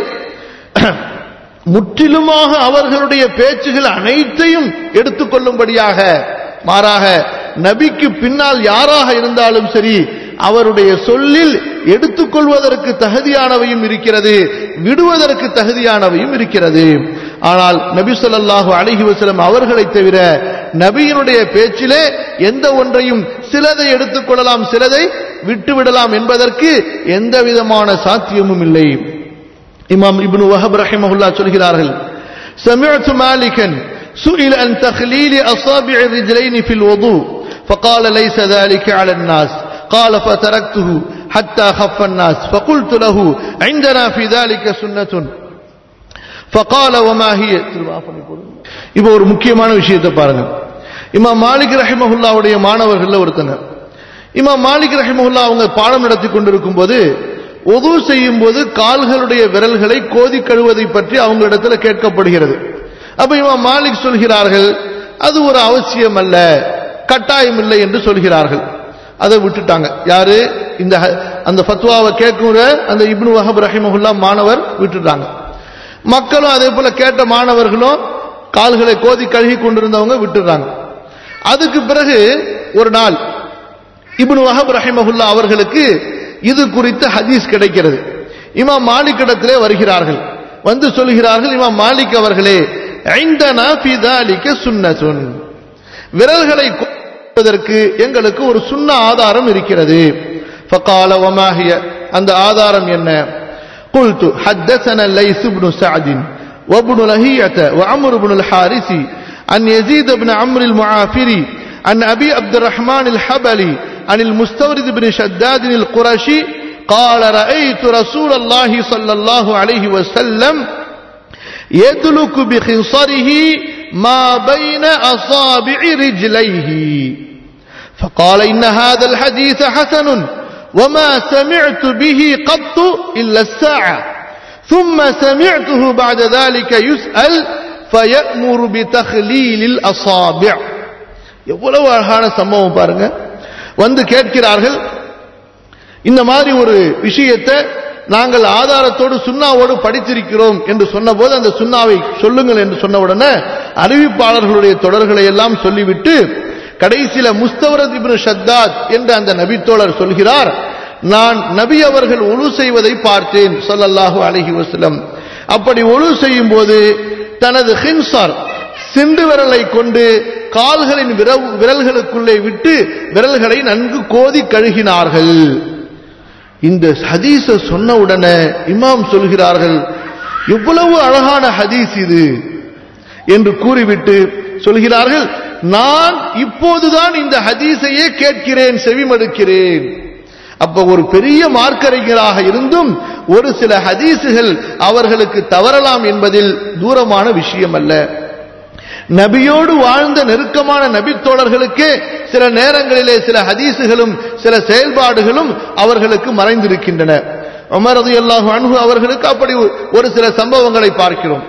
முற்றிலுமாக அவர்களுடைய பேச்சுகள் அனைத்தையும் எடுத்துக்கொள்ளும்படியாக மாறாக நபிக்கு பின்னால் யாராக இருந்தாலும் சரி அவருடைய சொல்லில் எடுத்துக்கொள்வதற்கு தகுதியானவையும் இருக்கிறது விடுவதற்கு தகுதியானவையும் இருக்கிறது ஆனால் நபி ஸல்லல்லாஹு அலைஹி வஸல்லம் அவர்களை தவிர நபியினுடைய பேச்சிலே எந்த ஒன்றையும் சிலதை எடுத்துக்கொள்ளலாம் சிலதை விட்டுவிடலாம் என்பதற்கு எந்த விதமான சாத்தியமும் இல்லை இமாம் இப்னு வஹப் ரஹிமஹுல்லா சொல்கிறார்கள் سمعت مالكا سئل عن تخليل أصابع الرجلين في الوضوء فقال ليس ذلك على الناس قال فتركته حتى خف الناس فقلت له عندنا في ذلك سنة فقال وما هي இப்போ ஒரு முக்கியமான விஷயத்தை பாருங்க இமாம் மாலிக் ரஹிமஹுல்லாவுடைய மாணவர்கள்ல ஒருத்தங்க இமாம் மாலிக் ரஹிமஹுல்லா அவங்க பாடம் நடத்தி கொண்டிருக்கும் போது ஒது செய்யும் போது கால்களுடைய விரல்களை கோதி கழுவதை பற்றி அவங்களிடத்துல கேட்கப்படுகிறது அப்ப இமாம் மாலிக் சொல்கிறார்கள் அது ஒரு அவசியம் அல்ல கட்டாயம் இல்லை என்று சொல்கிறார்கள் அதை விட்டுட்டாங்க யாரு இந்த ஹ- அந்த ஃபத்வாவை கேட்கிற அந்த இப்னு வஹப் ரஹிமஹுல்லா மாணவர் விட்டுட்டாங்க மக்களும் அதே போல கேட்ட மாணவர்களும் கால்களை கோதி கழுகி கொண்டிருந்தவங்க விட்டுறாங்க அதுக்கு பிறகு ஒரு நாள் இப்னு வஹப் ரஹிமஹுல்லா அவர்களுக்கு இது குறித்த ஹதீஸ் கிடைக்கிறது இமாம் மாலிக் இடத்திலே வருகிறார்கள் வந்து சொல்கிறார்கள் இமாம் மாலிக் அவர்களே ஐந்தனா ஃபி தாலிக சுன்னத்துன் விரல்களை கொள்வதற்கு எங்களுக்கு ஒரு சுன்ன ஆதாரம் இருக்கிறது فقال وما هي அந்த ஆதாரம் என்ன قلت حدثنا الليث بن سعد وابن لهية وعمر بن الحارث عن يزيد بن عمرو المعافري عن أبي عبد الرحمن الحبلي عن المستورد بن شداد القرشي قال رأيت رسول الله صلى الله عليه وسلم يدلك بخنصره ما بين أصابع رجليه فقال إن هذا الحديث حسن وما سمعت به قط إلا الساعة ثم سمعته بعد ذلك يسأل فيأمر بتخليل الأصابع எவ்வளவு அழகான சம்பவம் பாருங்க வந்து கேட்கிறார்கள் இந்த மாதிரி ஒரு விஷயத்தை நாங்கள் ஆதாரத்தோடு சுண்ணாவோடு படித்திருக்கிறோம் என்று சொன்னபோது அந்த சுண்ணாவை சொல்லுங்கள் என்று சொன்ன உடனே அறிவிப்பாளர்களுடைய தொடர்களை எல்லாம் சொல்லிவிட்டு கடைசியில முஸ்தவரத் இப்னு ஷத்தாத் என்ற அந்த நபித்தோழர் சொல்கிறார் நான் நபி அவர்கள் ஒழு செய்வதை பார்த்தேன் ஸல்லல்லாஹு அலைஹி வஸல்லம் அப்படி ஒழு செய்யும் போது தனது ஹின்சார் சிண்டு விரலை கொண்டு கால்களின் விரல் விரல்களுக்குள்ளே விட்டு விரல்களை நன்கு கோதி கழுகினார்கள் இந்த ஹதீஸ சொன்ன உடனே இமாம் சொல்கிறார்கள் எவ்வளவு அழகான ஹதீஸ் இது என்று கூறிவிட்டு சொல்கிறார்கள் நான் இப்போதுதான் இந்த ஹதீஸையே கேட்கிறேன் செவிமடுக்கிறேன் அப்ப ஒரு பெரிய மார்க்கறிஞராக இருந்தும் ஒரு சில ஹதீஸுகள் அவர்களுக்கு தவறலாம் என்பதில் தூரமான விஷயம் அல்ல நபியோடு வாழ்ந்த நெருக்கமான நபித்தோழர்களுக்கே சில நேரங்களிலே சில ஹதீஸுகளும் சில செயல்பாடுகளும் அவர்களுக்கு மறைந்திருக்கின்றன உமர் ரலியல்லாஹு அன்ஹு அவர்களுக்கு அப்படி ஒரு சில சம்பவங்களை பார்க்கிறோம்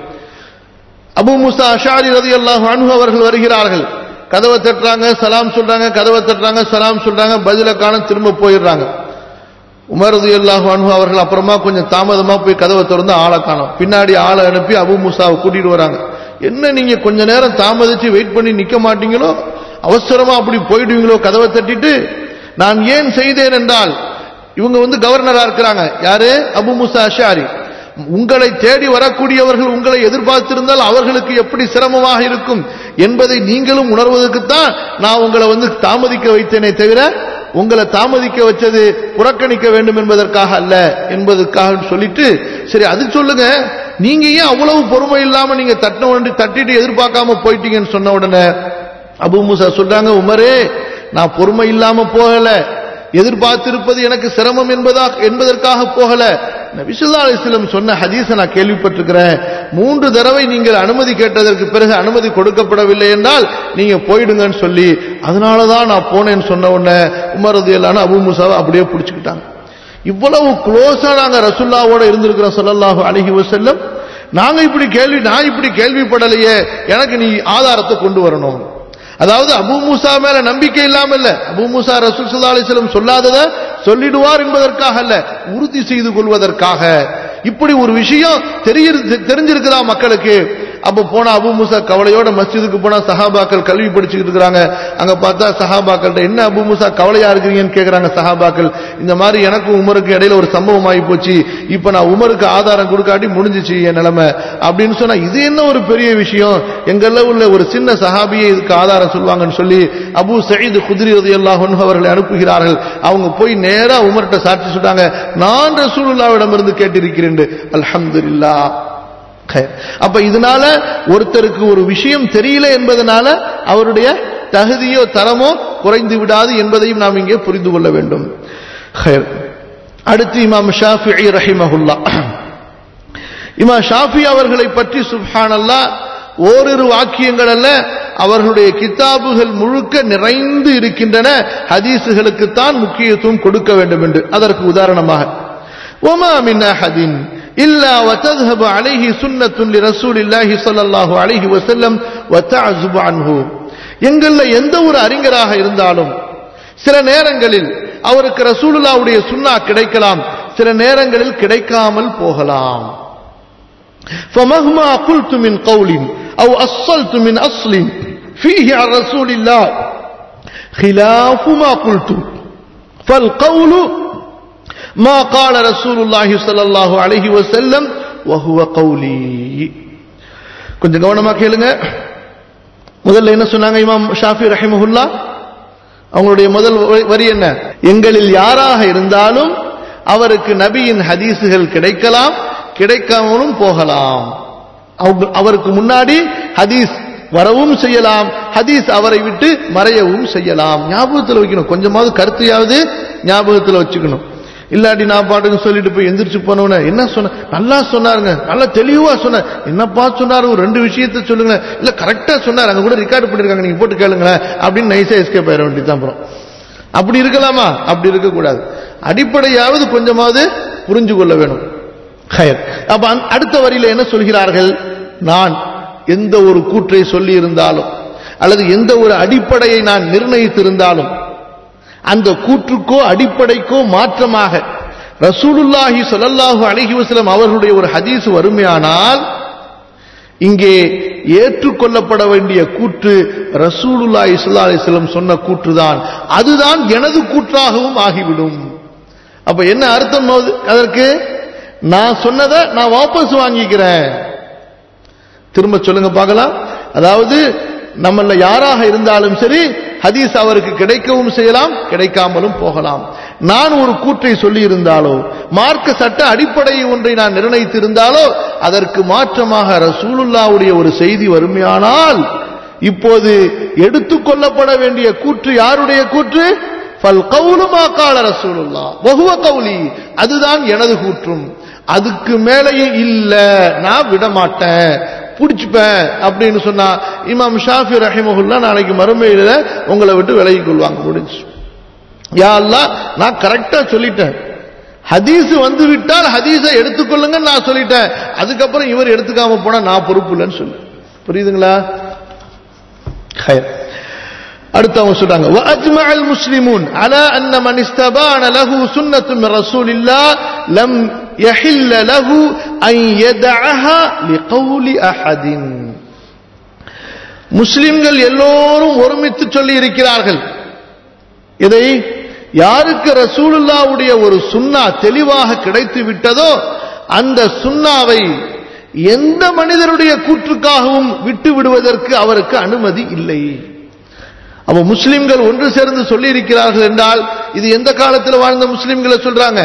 அபு முசா அஷாரி ரலியல்லாஹு அன்ஹு அவர்கள் வருகிறார்கள் கதவை தட்டுறாங்க சலாம் சொல்றாங்க கதவை தட்டுறாங்க சலாம் சொல்றாங்க பதில காண திரும்ப போயிடுறாங்க உமர் ரலியல்லாஹு அன்ஹு அவர்கள் அப்புறமா கொஞ்சம் தாமதமா போய் கதவை திறந்து ஆளை காணோம் பின்னாடி ஆளை அனுப்பி அபு முசாவை கூட்டிட்டு வராங்க என்ன நீங்க கொஞ்ச நேரம் தாமதிச்சு வெயிட் பண்ணி நிக்க மாட்டீங்களோ அவசரமா அப்படி போயிடுவீங்களோ கதவை தட்டிட்டு நான் ஏன் செய்தேன் என்றால் இவங்க வந்து கவர்னரா இருக்கிறாங்க யாரு அபு முசா அஷாரி உங்களை தேடி வரக்கூடியவர்கள் உங்களை எதிர்பார்த்திருந்தால் அவர்களுக்கு எப்படி சிரமமாக இருக்கும் என்பதை நீங்களும் உணர்வதற்குத்தான் நான் உங்களை வந்து தாமதிக்க வைத்தேனே தவிர உங்களை தாமதிக்க வச்சது புறக்கணிக்க வேண்டும் என்பதற்காக அல்ல என்பதற்காக சொல்லிட்டு சரி அது சொல்லுங்க நீங்க ஏன் அவ்வளவு பொறுமை இல்லாம நீங்க தட்டின உடனே தட்டிட்டு எதிர்பார்க்காம போயிட்டீங்கன்னு சொன்ன உடனே அபு மூசா சொல்றாங்க உமரே நான் பொறுமை இல்லாம போகல எதிர்பார்த்திருப்பது எனக்கு சிரமம் என்பதா என்பதற்காக போகல நபிசுல்லா அலிஸ்லம் சொன்ன ஹதீஸை நான் கேள்விப்பட்டிருக்கிறேன் மூன்று தடவை நீங்கள் அனுமதி கேட்டதற்கு பிறகு அனுமதி கொடுக்கப்படவில்லை என்றால் நீங்க போயிடுங்கன்னு சொல்லி அதனாலதான் நான் போனேன்னு சொன்ன உடனே உமரது எல்லான அபு முசாவை அப்படியே பிடிச்சுக்கிட்டாங்க இவ்வளவு க்ளோஸா நாங்க ரசுல்லாவோட இருந்திருக்கிறோம் சொல்லல்லாஹு அழகி வசல்லம் நாங்க இப்படி கேள்வி நான் இப்படி கேள்விப்படலையே எனக்கு நீ ஆதாரத்தை கொண்டு வரணும் அதாவது அபு மூசா மேல நம்பிக்கை இல்லாம இல்ல அபு மூசா ரசூல் சல்லா அலிஸ்லம் சொல்லாதத சொல்லிடுவார் என்பதற்காக அல்ல உறுதி செய்து கொள்வதற்காக இப்படி ஒரு விஷயம் தெரிய தெரிஞ்சிருக்குதா மக்களுக்கு அப்ப போனா அபு மூசா கவலையோட மஸ்ஜிதுக்கு போனா சஹாபாக்கள் கல்வி படிச்சுக்கிட்டு இருக்கிறாங்க அங்க பார்த்தா சஹாபாக்கள்ட்ட என்ன அபு மூசா கவலையா இருக்கிறீங்கன்னு கேக்குறாங்க சஹாபாக்கள் இந்த மாதிரி எனக்கும் உமருக்கு இடையில ஒரு சம்பவம் ஆகி போச்சு இப்ப நான் உமருக்கு ஆதாரம் கொடுக்காட்டி முடிஞ்சிச்சு என் நிலைமை அப்படின்னு சொன்னா இது என்ன ஒரு பெரிய விஷயம் எங்கள்ல உள்ள ஒரு சின்ன சஹாபியை இதுக்கு ஆதாரம் சொல்லுவாங்கன்னு சொல்லி அபு சயீது குதிரி ரலியல்லாஹு அன்ஹு அவர்களை அனுப்புகிறார்கள் அவங்க போய் நேரா உமர்கிட்ட சாட்சி சொல்றாங்க நான் ரசூலுல்லாவிடம் இருந்து கேட்டிருக்கிறேன் அல்ஹம்துலில்லாஹ் அப்ப இதனால ஒருத்தருக்கு ஒரு விஷயம் தெரியல என்பதனால அவருடைய தகுதியோ தரமோ குறைந்து விடாது என்பதையும் நாம் இங்கே புரிந்து கொள்ள வேண்டும் அடுத்து இமாம் ஷாஃபி ரஹிமஹுல்லா இமாம் ஷாஃபி அவர்களை பற்றி சுப்ஹானல்லா ஓரிரு வாக்கியங்கள் அல்ல அவர்களுடைய கிதாபுகள் முழுக்க நிறைந்து இருக்கின்றன ஹதீசுகளுக்குத்தான் முக்கியத்துவம் கொடுக்க வேண்டும் என்று அதற்கு உதாரணமாக وما من أحد إلا وتذهب عليه سنة لرسول الله صلى الله عليه وسلم وتعزب عنه எங்கள்ல எந்த ஒரு அறிஞராக இருந்தாலும் சில நேரங்களில் அவருக்கு ரசூலுல்லாவுடைய சுன்னா கிடைக்கலாம் சில நேரங்களில் கிடைக்காமல் போகலாம் فمهما قلت من قول أو أصلت من أصل فيه عن رسول الله خلاف ما قلت فالقول ما قال رسول الله صلى الله عليه وسلم وهو قولي கொஞ்சம் கவனமா கேளுங்க முதல்ல என்ன சொன்னாங்க இமாம் ஷாஃபி ரஹிமஹுல்லா அவங்களுடைய முதல் வரி என்ன எங்களில் யாராக இருந்தாலும் அவருக்கு நபியின் ஹதீசுகள் கிடைக்கலாம் கிடைக்காமலும் போகலாம் அவருக்கு முன்னாடி ஹதீஸ் வரவும் செய்யலாம் ஹதீஸ் அவரை விட்டு மறையவும் செய்யலாம் ஞாபகத்தில் வைக்கணும் கொஞ்சமாவது கருத்தையாவது ஞாபகத்தில் வச்சுக்கணும் இல்லாட்டி நான் பாட்டுக்கு சொல்லிட்டு போய் எந்திரிச்சு போனவன என்ன சொன்ன நல்லா சொன்னாருங்க நல்லா தெளிவா சொன்ன என்னப்பா சொன்னாரு ஒரு ரெண்டு விஷயத்த சொல்லுங்க இல்ல கரெக்டா சொன்னார் அங்க கூட ரெக்கார்டு பண்ணிருக்காங்க நீங்க போட்டு கேளுங்களேன் அப்படின்னு நைஸா எஸ்கேப் ஆயிட வேண்டியதான் அப்புறம் அப்படி இருக்கலாமா அப்படி இருக்கக்கூடாது அடிப்படையாவது கொஞ்சமாவது புரிஞ்சு கொள்ள வேணும் ஹயர் அப்ப அடுத்த வரியில என்ன சொல்கிறார்கள் நான் எந்த ஒரு கூற்றை சொல்லி இருந்தாலும் அல்லது எந்த ஒரு அடிப்படையை நான் நிர்ணயித்திருந்தாலும் அந்த கூற்றுக்கோ அடிப்படைக்கோ மாற்றமாக ரசூலுல்லாஹி சொல்லல்லாஹு அலஹி வசலம் அவர்களுடைய ஒரு ஹதீஸ் வறுமையானால் இங்கே ஏற்றுக்கொள்ளப்பட வேண்டிய கூற்று ரசூலுல்லாஹி ஸல்லல்லாஹு அலைஹி வஸல்லம் சொன்ன கூற்றுதான் அதுதான் எனது கூற்றாகவும் ஆகிவிடும் அப்ப என்ன அர்த்தம் அதற்கு நான் சொன்னதை நான் வாபஸ் வாங்கிக்கிறேன் திரும்ப சொல்லுங்க பார்க்கலாம் அதாவது நம்மள யாராக இருந்தாலும் சரி ஹதீஸ் அவருக்கு கிடைக்கவும் செய்யலாம் கிடைக்காமலும் போகலாம் நான் ஒரு கூற்றை சொல்லி இருந்தாலோ மார்க்க சட்ட அடிப்படை ஒன்றை நான் நிர்ணயித்திருந்தாலோ அதற்கு மாற்றமாக ரசூலுல்லாவுடைய ஒரு செய்தி வறுமையானால் இப்போது எடுத்துக்கொள்ளப்பட வேண்டிய கூற்று யாருடைய கூற்று அதுதான் எனது கூற்றும் அதுக்கு மேலேயும் இல்ல நான் விட மாட்டேன் பிடிச்சுப்பேன் அப்படின்னு சொன்னா இமாம் ஷாஃபி ரஹிமஹுல்லா நாளைக்கு மறுமையில உங்களை விட்டு விலகி கொள்வாங்க முடிஞ்சு யா நான் கரெக்டா சொல்லிட்டேன் ஹதீஸ் வந்து விட்டால் ஹதீஸை எடுத்துக்கொள்ளுங்க நான் சொல்லிட்டேன் அதுக்கப்புறம் இவர் எடுத்துக்காம போனா நான் பொறுப்பு இல்லைன்னு சொல்லு புரியுதுங்களா ஹைர். அடுத்து அவங்க சொல்றாங்க وَأَجْمَعَ الْمُسْلِمُونَ عَلَى أَنَّ مَنِ اسْتَبَانَ لَهُ سُنَّةٌ مِّن رَّسُولِ اللَّهِ لَمْ يَحِلَّ لَهُ أَن يَدَعَهَا لِقَوْلِ أَحَدٍ முஸ்லிம்கள் எல்லோரும் ஒருமித்து சொல்லி இருக்கிறார்கள் இதை யாருக்கு ரசூலுல்லாவுடைய ஒரு சுன்னா தெளிவாக கிடைத்து விட்டதோ அந்த சுன்னாவை எந்த மனிதருடைய கூற்றுக்காகவும் விட்டு விடுவதற்கு அவருக்கு அனுமதி இல்லை அப்ப முஸ்லிம்கள் ஒன்று சேர்ந்து சொல்லி இருக்கிறார்கள் என்றால் இது எந்த காலத்தில் வாழ்ந்த முஸ்லிம்களை சொல்றாங்க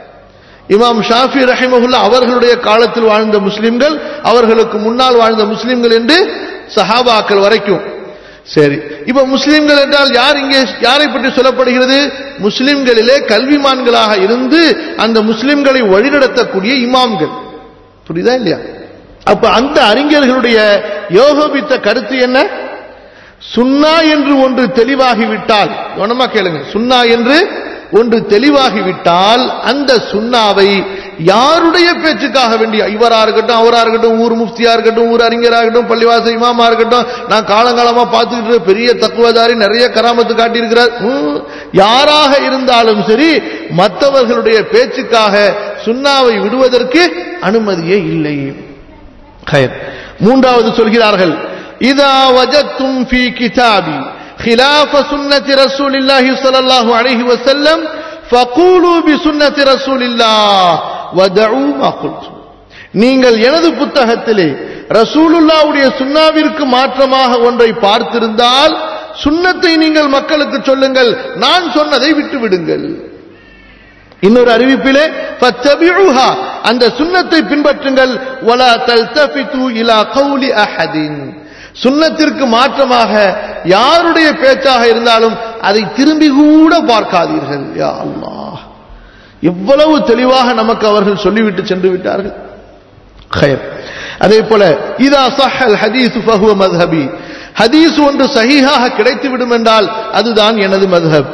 இமாம் ஷாஃபி ரஹிமஹுல்லா அவர்களுடைய காலத்தில் வாழ்ந்த முஸ்லிம்கள் அவர்களுக்கு முன்னால் வாழ்ந்த முஸ்லிம்கள் என்று சஹாபாக்கள் வரைக்கும் சரி இப்ப முஸ்லிம்கள் என்றால் யார் இங்கே யாரை பற்றி சொல்லப்படுகிறது முஸ்லிம்களிலே கல்விமான்களாக இருந்து அந்த முஸ்லிம்களை வழிநடத்தக்கூடிய இமாம்கள் புரியுதா இல்லையா அப்ப அந்த அறிஞர்களுடைய யோகபித்த கருத்து என்ன சுன்னா என்று ஒன்று தெளிவாகிவிட்டால் கவனமா கேளுங்க சுன்னா என்று ஒன்று தெளிவாகிவிட்டால் அந்த சுண்ணாவை யாருடைய பேச்சுக்காக வேண்டிய இவரா இருக்கட்டும் அவரா இருக்கட்டும் ஊர் முஃப்தியா இருக்கட்டும் ஊர் அறிஞரா இருக்கட்டும் பள்ளிவாச இமாமா இருக்கட்டும் நான் காலங்காலமா பார்த்துக்கிட்டு இருக்க பெரிய தக்குவதாரி நிறைய கராமத்து காட்டியிருக்கிறார் ம், யாராக இருந்தாலும் சரி மற்றவர்களுடைய பேச்சுக்காக சுண்ணாவை விடுவதற்கு அனுமதியே இல்லை خير மூன்றாவது சொல்கிறார்கள் இதா வஜத்தும் ஃபீ கிதாபி خلاف سنة رسول الله صلى الله عليه وسلم فقولوا بسنة رسول الله ودعوا ما قلتم நீங்கள் எனது புத்தகத்திலே ரசூலுல்லாவுடைய சுன்னாவிற்கு மாற்றமாக ஒன்றை பார்த்திருந்தால் சுன்னத்தை நீங்கள் மக்களுக்கு சொல்லுங்கள் நான் சொன்னதை விட்டு விடுங்கள் இன்னொரு அறிவிப்பிலே ஃபத்தபிஉஹா அந்த சுன்னத்தை பின்பற்றுங்கள் வலா தல்தஃபிது இலா கௌலி அஹதின் சுன்னத்திற்கு மாற்றமாக யாருடைய பேச்சாக இருந்தாலும் அதை திரும்பி கூட பார்க்காதீர்கள் யா அல்லாஹ் எவ்வளவு தெளிவாக நமக்கு அவர்கள் சொல்லிவிட்டு சென்று விட்டார்கள் خير அதே போல இதா சஹல் ஹதீஸ் ஃபஹுவ மذهبي ஹதீஸ் ஒன்று சஹீஹாக கிடைத்து விடும் என்றால் அதுதான் எனது மذهب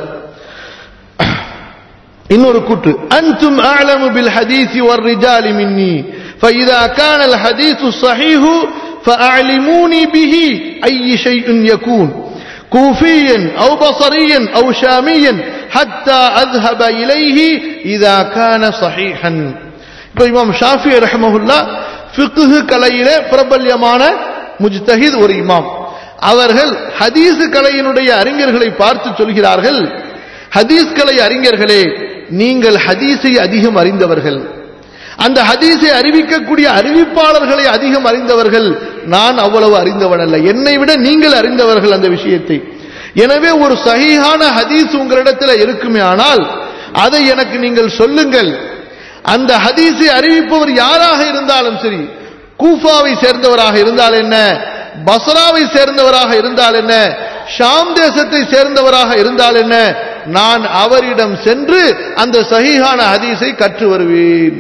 இன்னொரு கூற்று அன்தும் அஅலமு பில் ஹதீஸ் வர் ரிஜாலி மின்னி فإذا كان الحديث الصحيح فأعلموني به أي شيء يكون كوفيا أو بصريا أو شاميا حتى أذهب إليه إذا كان صحيحا இப்போ இமாம் ஷாஃபி ரஹமஹுல்லா ஃபிக்ஹு கலையில பிரபல்யமான முஜ்தஹித் ஒரு இமாம் அவர்கள் ஹதீஸ் கலையினுடைய அறிஞர்களை பார்த்து சொல்கிறார்கள் ஹதீஸ் கலை அறிஞர்களே நீங்கள் ஹதீஸை அதிகம் அறிந்தவர்கள் அந்த ஹதீஸை அறிவிக்கக்கூடிய அறிவிப்பாளர்களை அதிகம் அறிந்தவர்கள் நான் அவ்வளவு அறிந்தவன் அல்ல என்னை விட நீங்கள் அறிந்தவர்கள் அந்த விஷயத்தை எனவே ஒரு சஹீஹான ஹதீஸ் உங்களிடத்தில் இருக்குமே ஆனால் அதை எனக்கு நீங்கள் சொல்லுங்கள் அந்த ஹதீஸை அறிவிப்பவர் யாராக இருந்தாலும் சரி கூஃபாவை சேர்ந்தவராக இருந்தால் என்ன பசராவை சேர்ந்தவராக இருந்தால் என்ன ஷாம் தேசத்தை சேர்ந்தவராக இருந்தால் என்ன நான் அவரிடம் சென்று அந்த சஹீஹான ஹதீஸை கற்று வருவேன்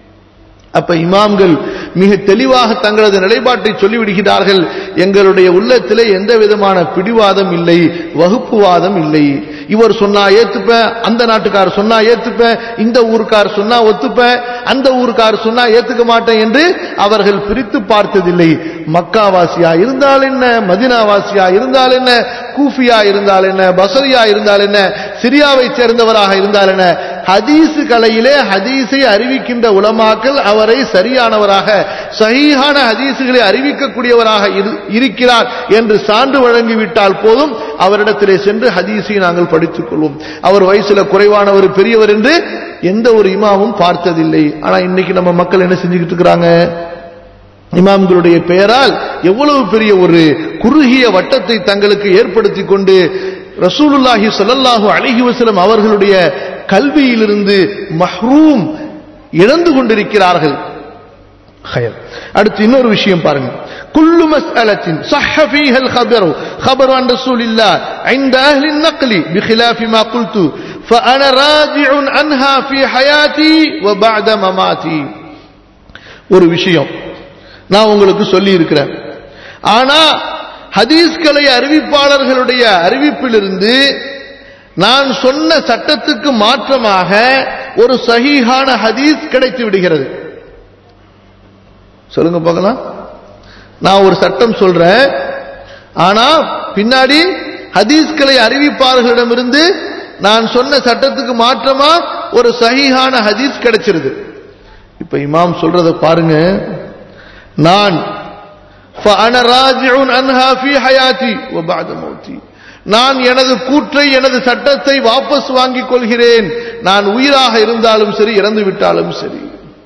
அப்ப இமாம்கள் மிக தெளிவாக தங்களது நிலைப்பாட்டை சொல்லிவிடுகிறார்கள் எங்களுடைய உள்ளத்திலே எந்த விதமான பிடிவாதம் இல்லை வகுப்புவாதம் இல்லை இவர் சொன்னா ஏத்துப்பேன் அந்த நாட்டுக்கார் சொன்னா ஏத்துப்பேன் இந்த ஊருக்கார் சொன்னா ஒத்துப்பேன் அந்த ஊருக்கார் சொன்னா ஏத்துக்க மாட்டேன் என்று அவர்கள் பிரித்து பார்த்ததில்லை மக்காவாசியா இருந்தால் என்ன மதினாவாசியா இருந்தால் என்ன கூஃபியா இருந்தால் என்ன பசரியா இருந்தால் என்ன சிரியாவை சேர்ந்தவராக இருந்தால் என்ன ஹதீஸ் கலையிலே ஹதீஸை அறிவிக்கின்ற உலமாக்கள் அவரை சரியானவராக சஹீஹான ஹதீஸுகளை அறிவிக்கக்கூடியவராக இரு- இருக்கிறார் என்று சான்று வழங்கிவிட்டால் போதும் அவரிடத்திலே சென்று ஹதீஸை நாங்கள் படித்துக் கொள்வோம் அவர் வயசுல குறைவானவர் பெரியவர் என்று எந்த ஒரு இமாமும் பார்த்ததில்லை ஆனா இன்னைக்கு நம்ம மக்கள் என்ன செஞ்சுக்கிட்டு இருக்கிறாங்க இமாம்களுடைய பெயரால் எவ்வளவு பெரிய ஒரு குறுகிய வட்டத்தை தங்களுக்கு ஏற்படுத்தி கொண்டு ரசூலுல்லாஹி ஸல்லல்லாஹு அலைஹி வஸல்லம் அவர்களுடைய கல்வியிலிருந்து மஹ்ரூம் இழந்து கொண்டிருக்கிறார்கள் خير அடுத்து இன்னொரு விஷயம் பாருங்க كل مسألة صح فيها الخبر خبر عن رسول الله عند أهل النقل بخلاف ما قلت فأنا راجع عنها في حياتي وبعد مماتي ஒரு விஷயம் நான் உங்களுக்கு சொல்லி இருக்கிறேன் ஆனா ஹதீஸ்களை அறிவிப்பாளர்களுடைய அறிவிப்பிலிருந்து நான் சொன்ன சட்டத்துக்கு மாற்றமாக ஒரு சஹீஹான ஹதீஸ் கிடைத்து விடுகிறது சொல்லுங்க பார்க்கலாம் நான் ஒரு சட்டம் சொல்றேன் ஆனா பின்னாடி ஹதீஸ்களை அறிவிப்பாளர்களிடமிருந்து நான் சொன்ன சட்டத்துக்கு மாற்றமா ஒரு சஹீஹான ஹதீஸ் கிடைச்சிருது இப்ப இமாம் சொல்றத பாருங்க நான் فأنا راجع عنها في حياتي وبعد موتي நான் எனது கூற்றை எனது சட்டத்தை வாபஸ் வாங்கிக் கொள்கிறேன் நான் உயிராக இருந்தாலும் சரி இறந்து விட்டாலும் சரி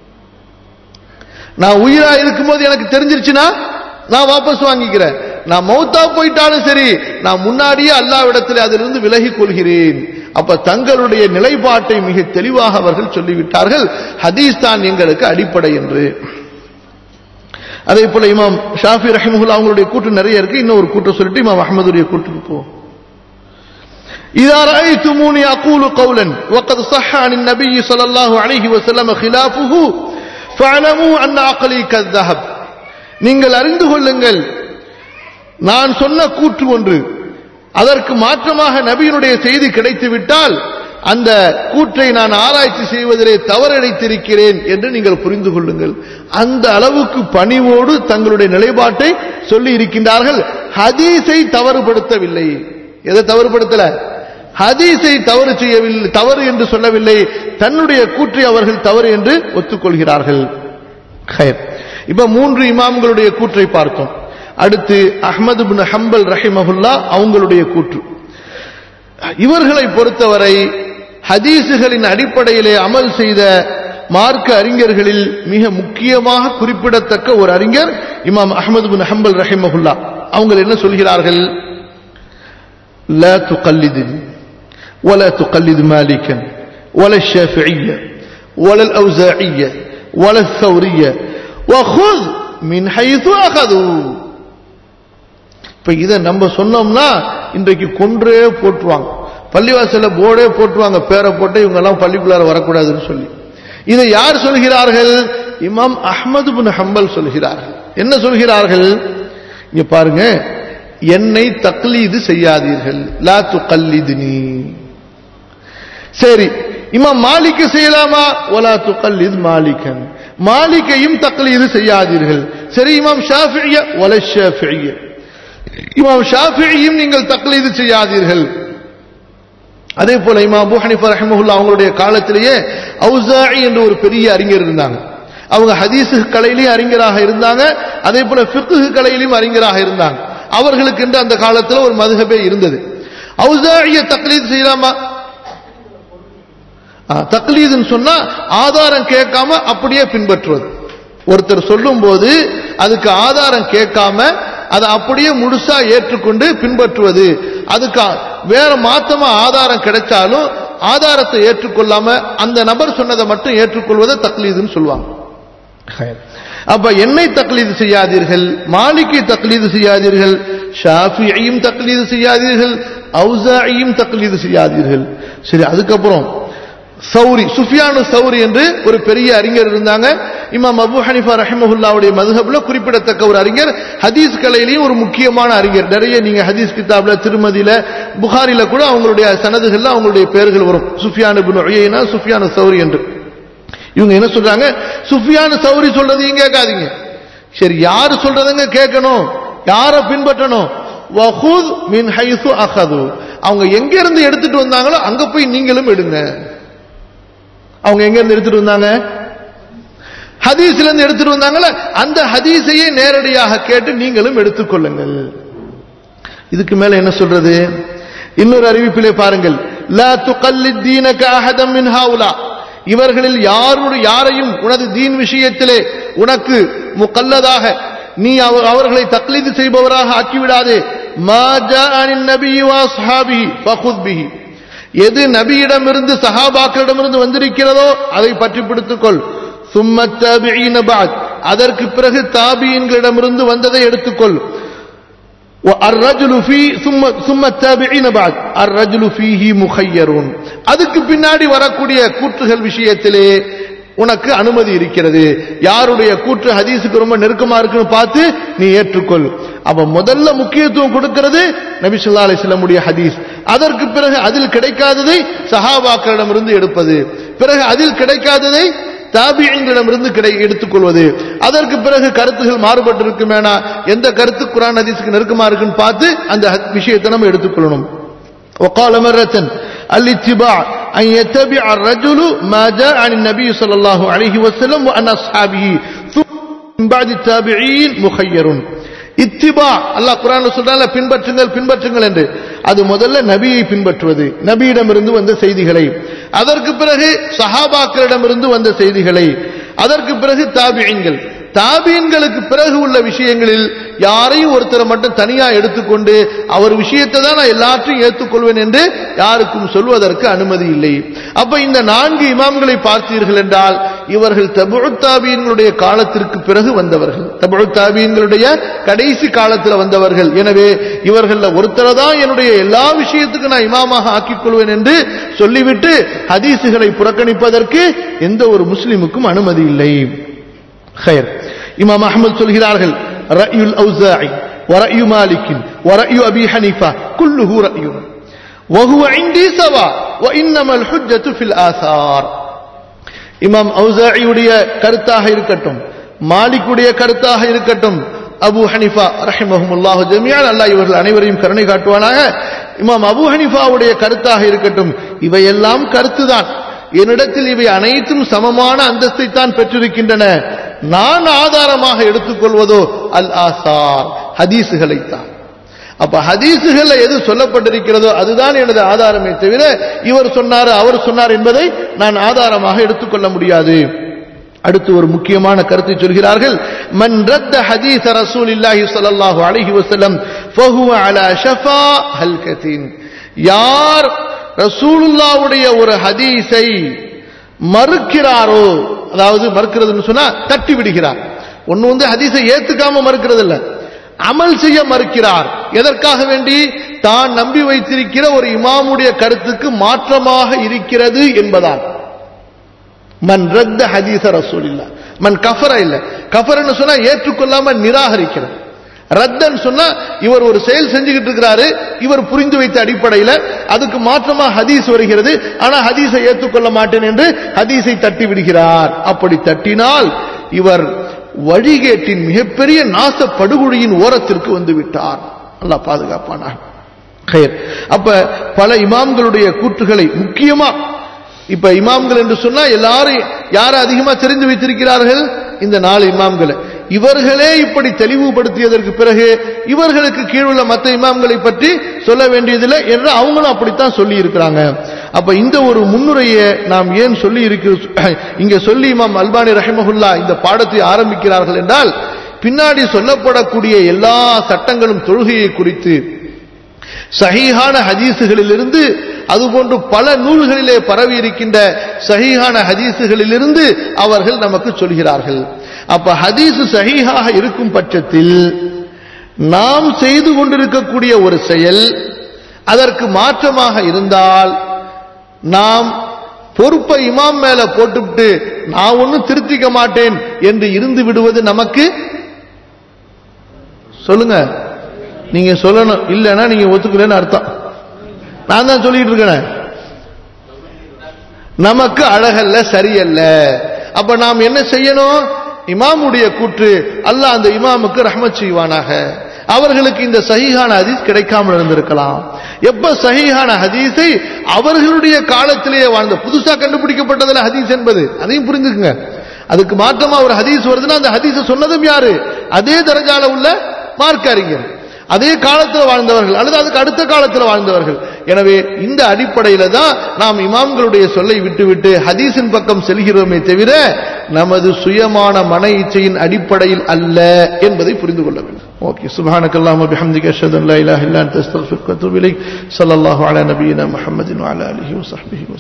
நான் உயிரா இருக்கும்போது எனக்கு தெரிஞ்சிருச்சுன்னா நான் வாபஸ் வாங்கிக்கிறேன் நான் மௌத்தா போயிட்டாலும் சரி நான் முன்னாடியே அல்லாவிடத்தில் அதிலிருந்து விலகிக் கொள்கிறேன் அப்ப தங்களுடைய நிலைப்பாட்டை மிக தெளிவாக அவர்கள் சொல்லிவிட்டார்கள் ஹதீஸ் தான் எங்களுக்கு அடிப்படை என்று அதே போல இமாம் ஷாஃபி ரஹிமுல்லா அவங்களுடைய கூட்டு நிறைய இருக்கு இன்னொரு கூட்டம் சொல்லிட்டு இமாம் அஹமதுடைய கூட்டுக்கு போ إذا رأيتموني أقول قولا وقد صح عن النبي صلى الله عليه وسلم خلافه فاعلموا أن عقلي كالذهب நீங்கள் அறிந்து கொள்ளுங்கள் நான் சொன்ன கூற்று ஒன்று அதற்கு மாற்றமாக நபியினுடைய செய்தி கிடைத்துவிட்டால் அந்த கூற்றை நான் ஆராய்ச்சி செய்வதிலே தவறடைத்திருக்கிறேன் என்று நீங்கள் புரிந்து கொள்ளுங்கள் அந்த அளவுக்கு பணிவோடு தங்களுடைய நிலைப்பாட்டை சொல்லி இருக்கின்றார்கள் ஹதீஸை தவறுபடுத்தவில்லை எதை தவறுபடுத்தல ஹதீஸை தவறு செய்யவில்லை தவறு என்று சொல்லவில்லை தன்னுடைய கூற்றை அவர்கள் தவறு என்று ஒத்துக்கொள்கிறார்கள் ஹைர். இப்ப மூன்று இமாம்களுடைய கூற்றை பார்த்தோம் அடுத்து அஹ்மது பின் ஹம்பல் ரஹிமஹுல்லா அவங்களுடைய கூற்று இவர்களை பொறுத்தவரை ஹதீசுகளின் அடிப்படையிலே அமல் செய்த மார்க்க அறிஞர்களில் மிக முக்கியமாக குறிப்பிடத்தக்க ஒரு அறிஞர் இமாம் அஹ்மது பின் ஹம்பல் ரஹிமஹுல்லா அவங்க என்ன சொல்கிறார்கள் لا تقلدني ولا تقلد مالكا ولا الشافعية ولا الأوزاعية ولا الثورية وخذ من حيث أخذوا இப்ப இதை நம்ம சொன்னோம்னா இன்றைக்கு கொன்றே போட்டுருவாங்க பள்ளிவாசல்ல போர்டே போட்டுருவாங்க பேரை போட்டு இவங்க எல்லாம் பள்ளிக்குள்ளார வரக்கூடாதுன்னு சொல்லி இதை யார் சொல்கிறார்கள் இமாம் அஹ்மது பின் ஹம்பல் சொல்கிறார்கள் என்ன சொல்கிறார்கள் இங்க பாருங்க என்னை தக்லீது செய்யாதீர்கள் லா துகல்லிதுனி சரி இமாம் மாலிக்கு செய்யலாமா ஒலா துகல்லித் மாலிகன் மாலிக்கையும் தக்லீது செய்யாதீர்கள் சரி இமாம் ஷாஃபிய ஒல ஷாஃபிய இமாம் ஷாஃபியையும் நீங்கள் தக்லீது செய்யாதீர்கள் அதே போல இமாம் அபூ ஹனிஃபா ரஹிமஹுல்லா அவங்களுடைய காலத்திலேயே அவுசாஇ என்ற ஒரு பெரிய அறிஞர் இருந்தாங்க அவங்க ஹதீஸ் கலையிலையும் அறிஞராக இருந்தாங்க அதே போல ஃபிக்ஹ் கலையிலும் அறிஞராக இருந்தாங்க அவர்களுக்கு என்று அந்த காலத்தில் ஒரு மதுகபே இருந்தது அவுசாரிய தக்லீத் செய்யலாமா தக்லீதுன்னு சொன்னா ஆதாரம் கேட்காம அப்படியே பின்பற்றுவது ஒருத்தர் சொல்லும் போது அதுக்கு ஆதாரம் கேட்காம அதை அப்படியே முழுசா ஏற்றுக்கொண்டு பின்பற்றுவது அதுக்கு வேற மாத்தமா ஆதாரம் கிடைச்சாலும் ஆதாரத்தை ஏற்றுக்கொள்ளாம அந்த நபர் சொன்னதை மட்டும் ஏற்றுக்கொள்வதை தக்லீதுன்னு சொல்லுவாங்க அப்ப என்னை தக்லீது செய்யாதீர்கள் மாலிக்கை தக்லீது செய்யாதீர்கள் ஷாஃபியையும் தக்லீது செய்யாதீர்கள் அவுசாயையும் தக்லீது செய்யாதீர்கள் சரி அதுக்கப்புறம் சௌரி சுஃபியானு சௌரி என்று ஒரு பெரிய அறிஞர் இருந்தாங்க இமாம் அபு ஹனிஃபா ரஹிமஹுல்லாவுடைய மதுஹப்ல குறிப்பிடத்தக்க ஒரு அறிஞர் ஹதீஸ் கலையிலையும் ஒரு முக்கியமான அறிஞர் நிறைய நீங்க ஹதீஸ் கிதாப்ல திருமதியில புகாரில கூட அவங்களுடைய சனதுகள்ல அவங்களுடைய பெயர்கள் வரும் சுஃபியானு பின் உயைனா சுஃபியானு சௌரி என்று இவங்க என்ன சொல்றாங்க சுஃபியானு சௌரி சொல்றதையும் கேட்காதீங்க சரி யாரு சொல்றதுங்க கேட்கணும் யாரை பின்பற்றணும் வஹூத் மின் ஹைசு அஹது அவங்க எங்க இருந்து எடுத்துட்டு வந்தாங்களோ அங்க போய் நீங்களும் எடுங்க அவங்க எங்க இருந்து எடுத்துட்டு வந்தாங்க ஹதீஸ்ல இருந்து எடுத்துட்டு வந்தாங்கல்ல அந்த ஹதீஸையே நேரடியாக கேட்டு நீங்களும் எடுத்துக்கொள்ளுங்கள் இதுக்கு மேல என்ன சொல்றது இன்னொரு அறிவிப்பிலே பாருங்கள் லா துகல்லித் தீனக அஹதம் மின் ஹாவுலா இவர்களில் யாருடைய யாரையும் உனது தீன் விஷயத்திலே உனக்கு முகல்லதாக நீ அவர்களை தக்லீது செய்பவராக ஆக்கிவிடாதே எது நபியிடமிருந்து சஹாபாக்களிடமிருந்து வந்திருக்கிறதோ அதை பற்றி பிடித்துக்கொள் அதற்கு பிறகு தாபியின்களிடமிருந்து வந்ததை எடுத்துக்கொள் அதுக்கு பின்னாடி வரக்கூடிய கூற்றுகள் விஷயத்திலே உனக்கு அனுமதி இருக்கிறது யாருடைய கூற்று ஹதீஸுக்கு ரொம்ப நெருக்கமா இருக்குன்னு பார்த்து நீ ஏற்றுக்கொள் அப்ப முதல்ல முக்கியத்துவம் கொடுக்கிறது நபி சொல்லா அலிஸ்லமுடைய ஹதீஸ் அதற்கு பிறகு அதில் கிடைக்காததை சஹாபாக்களிடமிருந்து எடுப்பது பிறகு அதில் கிடைக்காததை தாபியங்களிடமிருந்து கிடை எடுத்துக்கொள்வது அதற்கு பிறகு கருத்துகள் மாறுபட்டு இருக்குமேனா எந்த கருத்து குரான் ஹதீஸுக்கு நெருக்கமா இருக்குன்னு பார்த்து அந்த ஹத்- விஷயத்தை நம்ம எடுத்துக்கொள்ளணும் وقال مرة الاتباع أن يتبع الرجل ما جاء عن النبي صلى الله عليه وسلم وأن أصحابه ثم من بعد التابعين مخير இத்திபா அல்லாஹ் குரான்ல சொல்றாங்க பின்பற்றுங்கள் பின்பற்றுங்கள் என்று அது முதல்ல நபியை பின்பற்றுவது நபியிடமிருந்து வந்த செய்திகளை அதற்கு பிறகு சஹாபாக்களிடமிருந்து வந்த செய்திகளை அதற்கு பிறகு தாபியங்கள் தாபீன்களுக்கு பிறகு உள்ள விஷயங்களில் யாரையும் ஒருத்தரை மட்டும் தனியா எடுத்துக்கொண்டு அவர் விஷயத்தை தான் நான் எல்லாற்றையும் ஏற்றுக்கொள்வேன் என்று யாருக்கும் சொல்வதற்கு அனுமதி இல்லை அப்ப இந்த நான்கு இமாம்களை பார்த்தீர்கள் என்றால் இவர்கள் தபுழு தாபீன்களுடைய காலத்திற்கு பிறகு வந்தவர்கள் தபுழு தாபீன்களுடைய கடைசி காலத்தில் வந்தவர்கள் எனவே இவர்கள ஒருத்தரை தான் என்னுடைய எல்லா விஷயத்துக்கும் நான் இமாமாக ஆக்கிக் கொள்வேன் என்று சொல்லிவிட்டு ஹதீசுகளை புறக்கணிப்பதற்கு எந்த ஒரு முஸ்லிமுக்கும் அனுமதி இல்லை خير இமாம் அஹ்மத் சொல்கிறார்கள் ரயுல் அவுசாஇ ورأي مالك ورأي أبي حنيفة كله رأي وهو عندي سواء وإنما الحجة في الآثار இமாம் அவுசாஇயுடைய கருத்தாக இருக்கட்டும் மாலிக்குடைய கருத்தாக இருக்கட்டும் அபு ஹனிஃபா ரஹிமஹுல்லாஹு ஜமியான் அல்லாஹ் இவர்கள் அனைவரையும் கருணை காட்டுவானாக இமாம் அபு ஹனிஃபாவுடைய கருத்தாக இருக்கட்டும் இவையெல்லாம் கருத்துதான் என்னிடத்தில் இவை அனைத்தும் சமமான அந்தஸ்தை தான் பெற்றிருக்கின்றன நான் ஆதாரமாக எடுத்துக்கொள்வதோ அல் ஆசார் ஹதீசுகளைத்தான் அப்ப ஹதீசுகள்ல எது சொல்லப்பட்டிருக்கிறதோ அதுதான் எனது ஆதாரமே தவிர இவர் சொன்னார் அவர் சொன்னார் என்பதை நான் ஆதாரமாக எடுத்துக்கொள்ள முடியாது அடுத்து ஒரு முக்கியமான கருத்தை சொல்கிறார்கள் மன் ரத்த ஹதீஸ் ரசூலில்லாஹி ஸல்லல்லாஹு அலைஹி வஸல்லம் ஃபஹுவ அலா ஷஃபா ஹல்கத்தின் யார் ரசூலுல்லாவுடைய ஒரு ஹதீஸை மறுக்கிறாரோ அதாவது மறுக்கிறதுன்னு சொன்னா தட்டி விடுகிறார் ஒன்னு வந்து ஹதீஸை ஏத்துக்காம மறுக்கிறது இல்ல அமல் செய்ய மறுக்கிறார் எதற்காக வேண்டி தான் நம்பி வைத்திருக்கிற ஒரு இமாமுடைய கருத்துக்கு மாற்றமாக இருக்கிறது என்பதால் மன் ரத்த ஹதீஸ ரசூலில்லா மன் கஃபர இல்ல கஃபர்னு சொன்னா ஏற்றுக்கொள்ளாம நிராகரிக்கிறது ரத்தன் சொன்னா இவர் ஒரு செயல் செஞ்சுக்கிட்டு இருக்கிறாரு இவர் புரிந்து வைத்த அடிப்படையில் அதுக்கு மாற்றமா ஹதீஸ் வருகிறது ஆனா ஹதீஸை ஏற்றுக்கொள்ள மாட்டேன் என்று ஹதீஸை தட்டி விடுகிறார் அப்படி தட்டினால் இவர் வழிகேட்டின் மிகப்பெரிய நாச படுகொழியின் ஓரத்திற்கு வந்து விட்டார் நல்லா பாதுகாப்பானார் கயர் அப்ப பல இமாம்களுடைய கூற்றுகளை முக்கியமா இப்ப இமாம்கள் என்று சொன்னா எல்லாரும் யாரை அதிகமா தெரிந்து வைத்திருக்கிறார்கள் இந்த நாலு இமாம்களை இவர்களே இப்படி தெளிவுபடுத்தியதற்கு பிறகு இவர்களுக்கு கீழுள்ள மற்ற இமாம்களை பற்றி சொல்ல வேண்டியதில்லை என்று அவங்களும் அப்படித்தான் சொல்லி இருக்கிறாங்க அப்ப இந்த ஒரு முன்னுரையை நாம் ஏன் சொல்லி இருக்கிறோம் இங்க சொல்லி இமாம் அல்பானி ரஹிமஹுல்லா இந்த பாடத்தை ஆரம்பிக்கிறார்கள் என்றால் பின்னாடி சொல்லப்படக்கூடிய எல்லா சட்டங்களும் தொழுகையை குறித்து சஹீஹான ஹதீசுகளிலிருந்து அதுபோன்று பல நூல்களிலே பரவி இருக்கின்ற சஹீஹான ஹதீசுகளிலிருந்து அவர்கள் நமக்கு சொல்கிறார்கள் அப்ப ஹதீசு சஹீஹாக இருக்கும் பட்சத்தில் நாம் செய்து கொண்டிருக்கக்கூடிய ஒரு செயல் அதற்கு மாற்றமாக இருந்தால் நாம் பொறுப்பை இமாம் மேல போட்டுவிட்டு நான் ஒன்னும் திருத்திக்க மாட்டேன் என்று இருந்து விடுவது நமக்கு சொல்லுங்க நீங்க சொல்லணும் இல்லைன்னா நீங்க ஒத்துக்கலன்னு அர்த்தம் நான் தான் சொல்லிட்டு இருக்கேன் நமக்கு அழகல்ல சரியல்ல அப்ப நாம் என்ன செய்யணும் இமாமுடைய கூற்று அல்லாஹ் அந்த இமாமுக்கு ரஹ்மத் செய்வானாக அவர்களுக்கு இந்த சஹீஹான ஹதீஸ் கிடைக்காமல் இருந்திருக்கலாம் எப்ப சஹீஹான ஹதீஸை அவர்களுடைய காலத்திலேயே வாழ்ந்த புதுசா கண்டுபிடிக்கப்பட்டதுல ஹதீஸ் என்பது அதையும் புரிஞ்சுக்குங்க அதுக்கு மாற்றமா ஒரு ஹதீஸ் வருதுன்னா அந்த ஹதீஸை சொன்னதும் யாரு அதே தரஜால உள்ள மார்க்க அறிஞர் அதே காலத்தில் வாழ்ந்தவர்கள் அல்லது அதுக்கு அடுத்த காலத்தில் வாழ்ந்தவர்கள் எனவே இந்த அடிப்படையில தான் நாம் இமாம்களுடைய சொல்லை விட்டுவிட்டு ஹதீஸின் பக்கம் செல்கிறோமே தவிர நமது சுயமான மன இச்சையின் அடிப்படையில் அல்ல என்பதை புரிந்து கொள்ள வேண்டும் ஓகே சுபானக் அல்லாஹ் பிஹம்திக அஷ்ஹது அன் லா இலாஹ இல்லா அன்த அஸ்தக்ஃபிருக்க வ அத்தூபு இலைக் ஸல்லல்லாஹு அலா நபியினா முஹம்மதின் வ அலா ஆலிஹி வ ஸஹ்பிஹி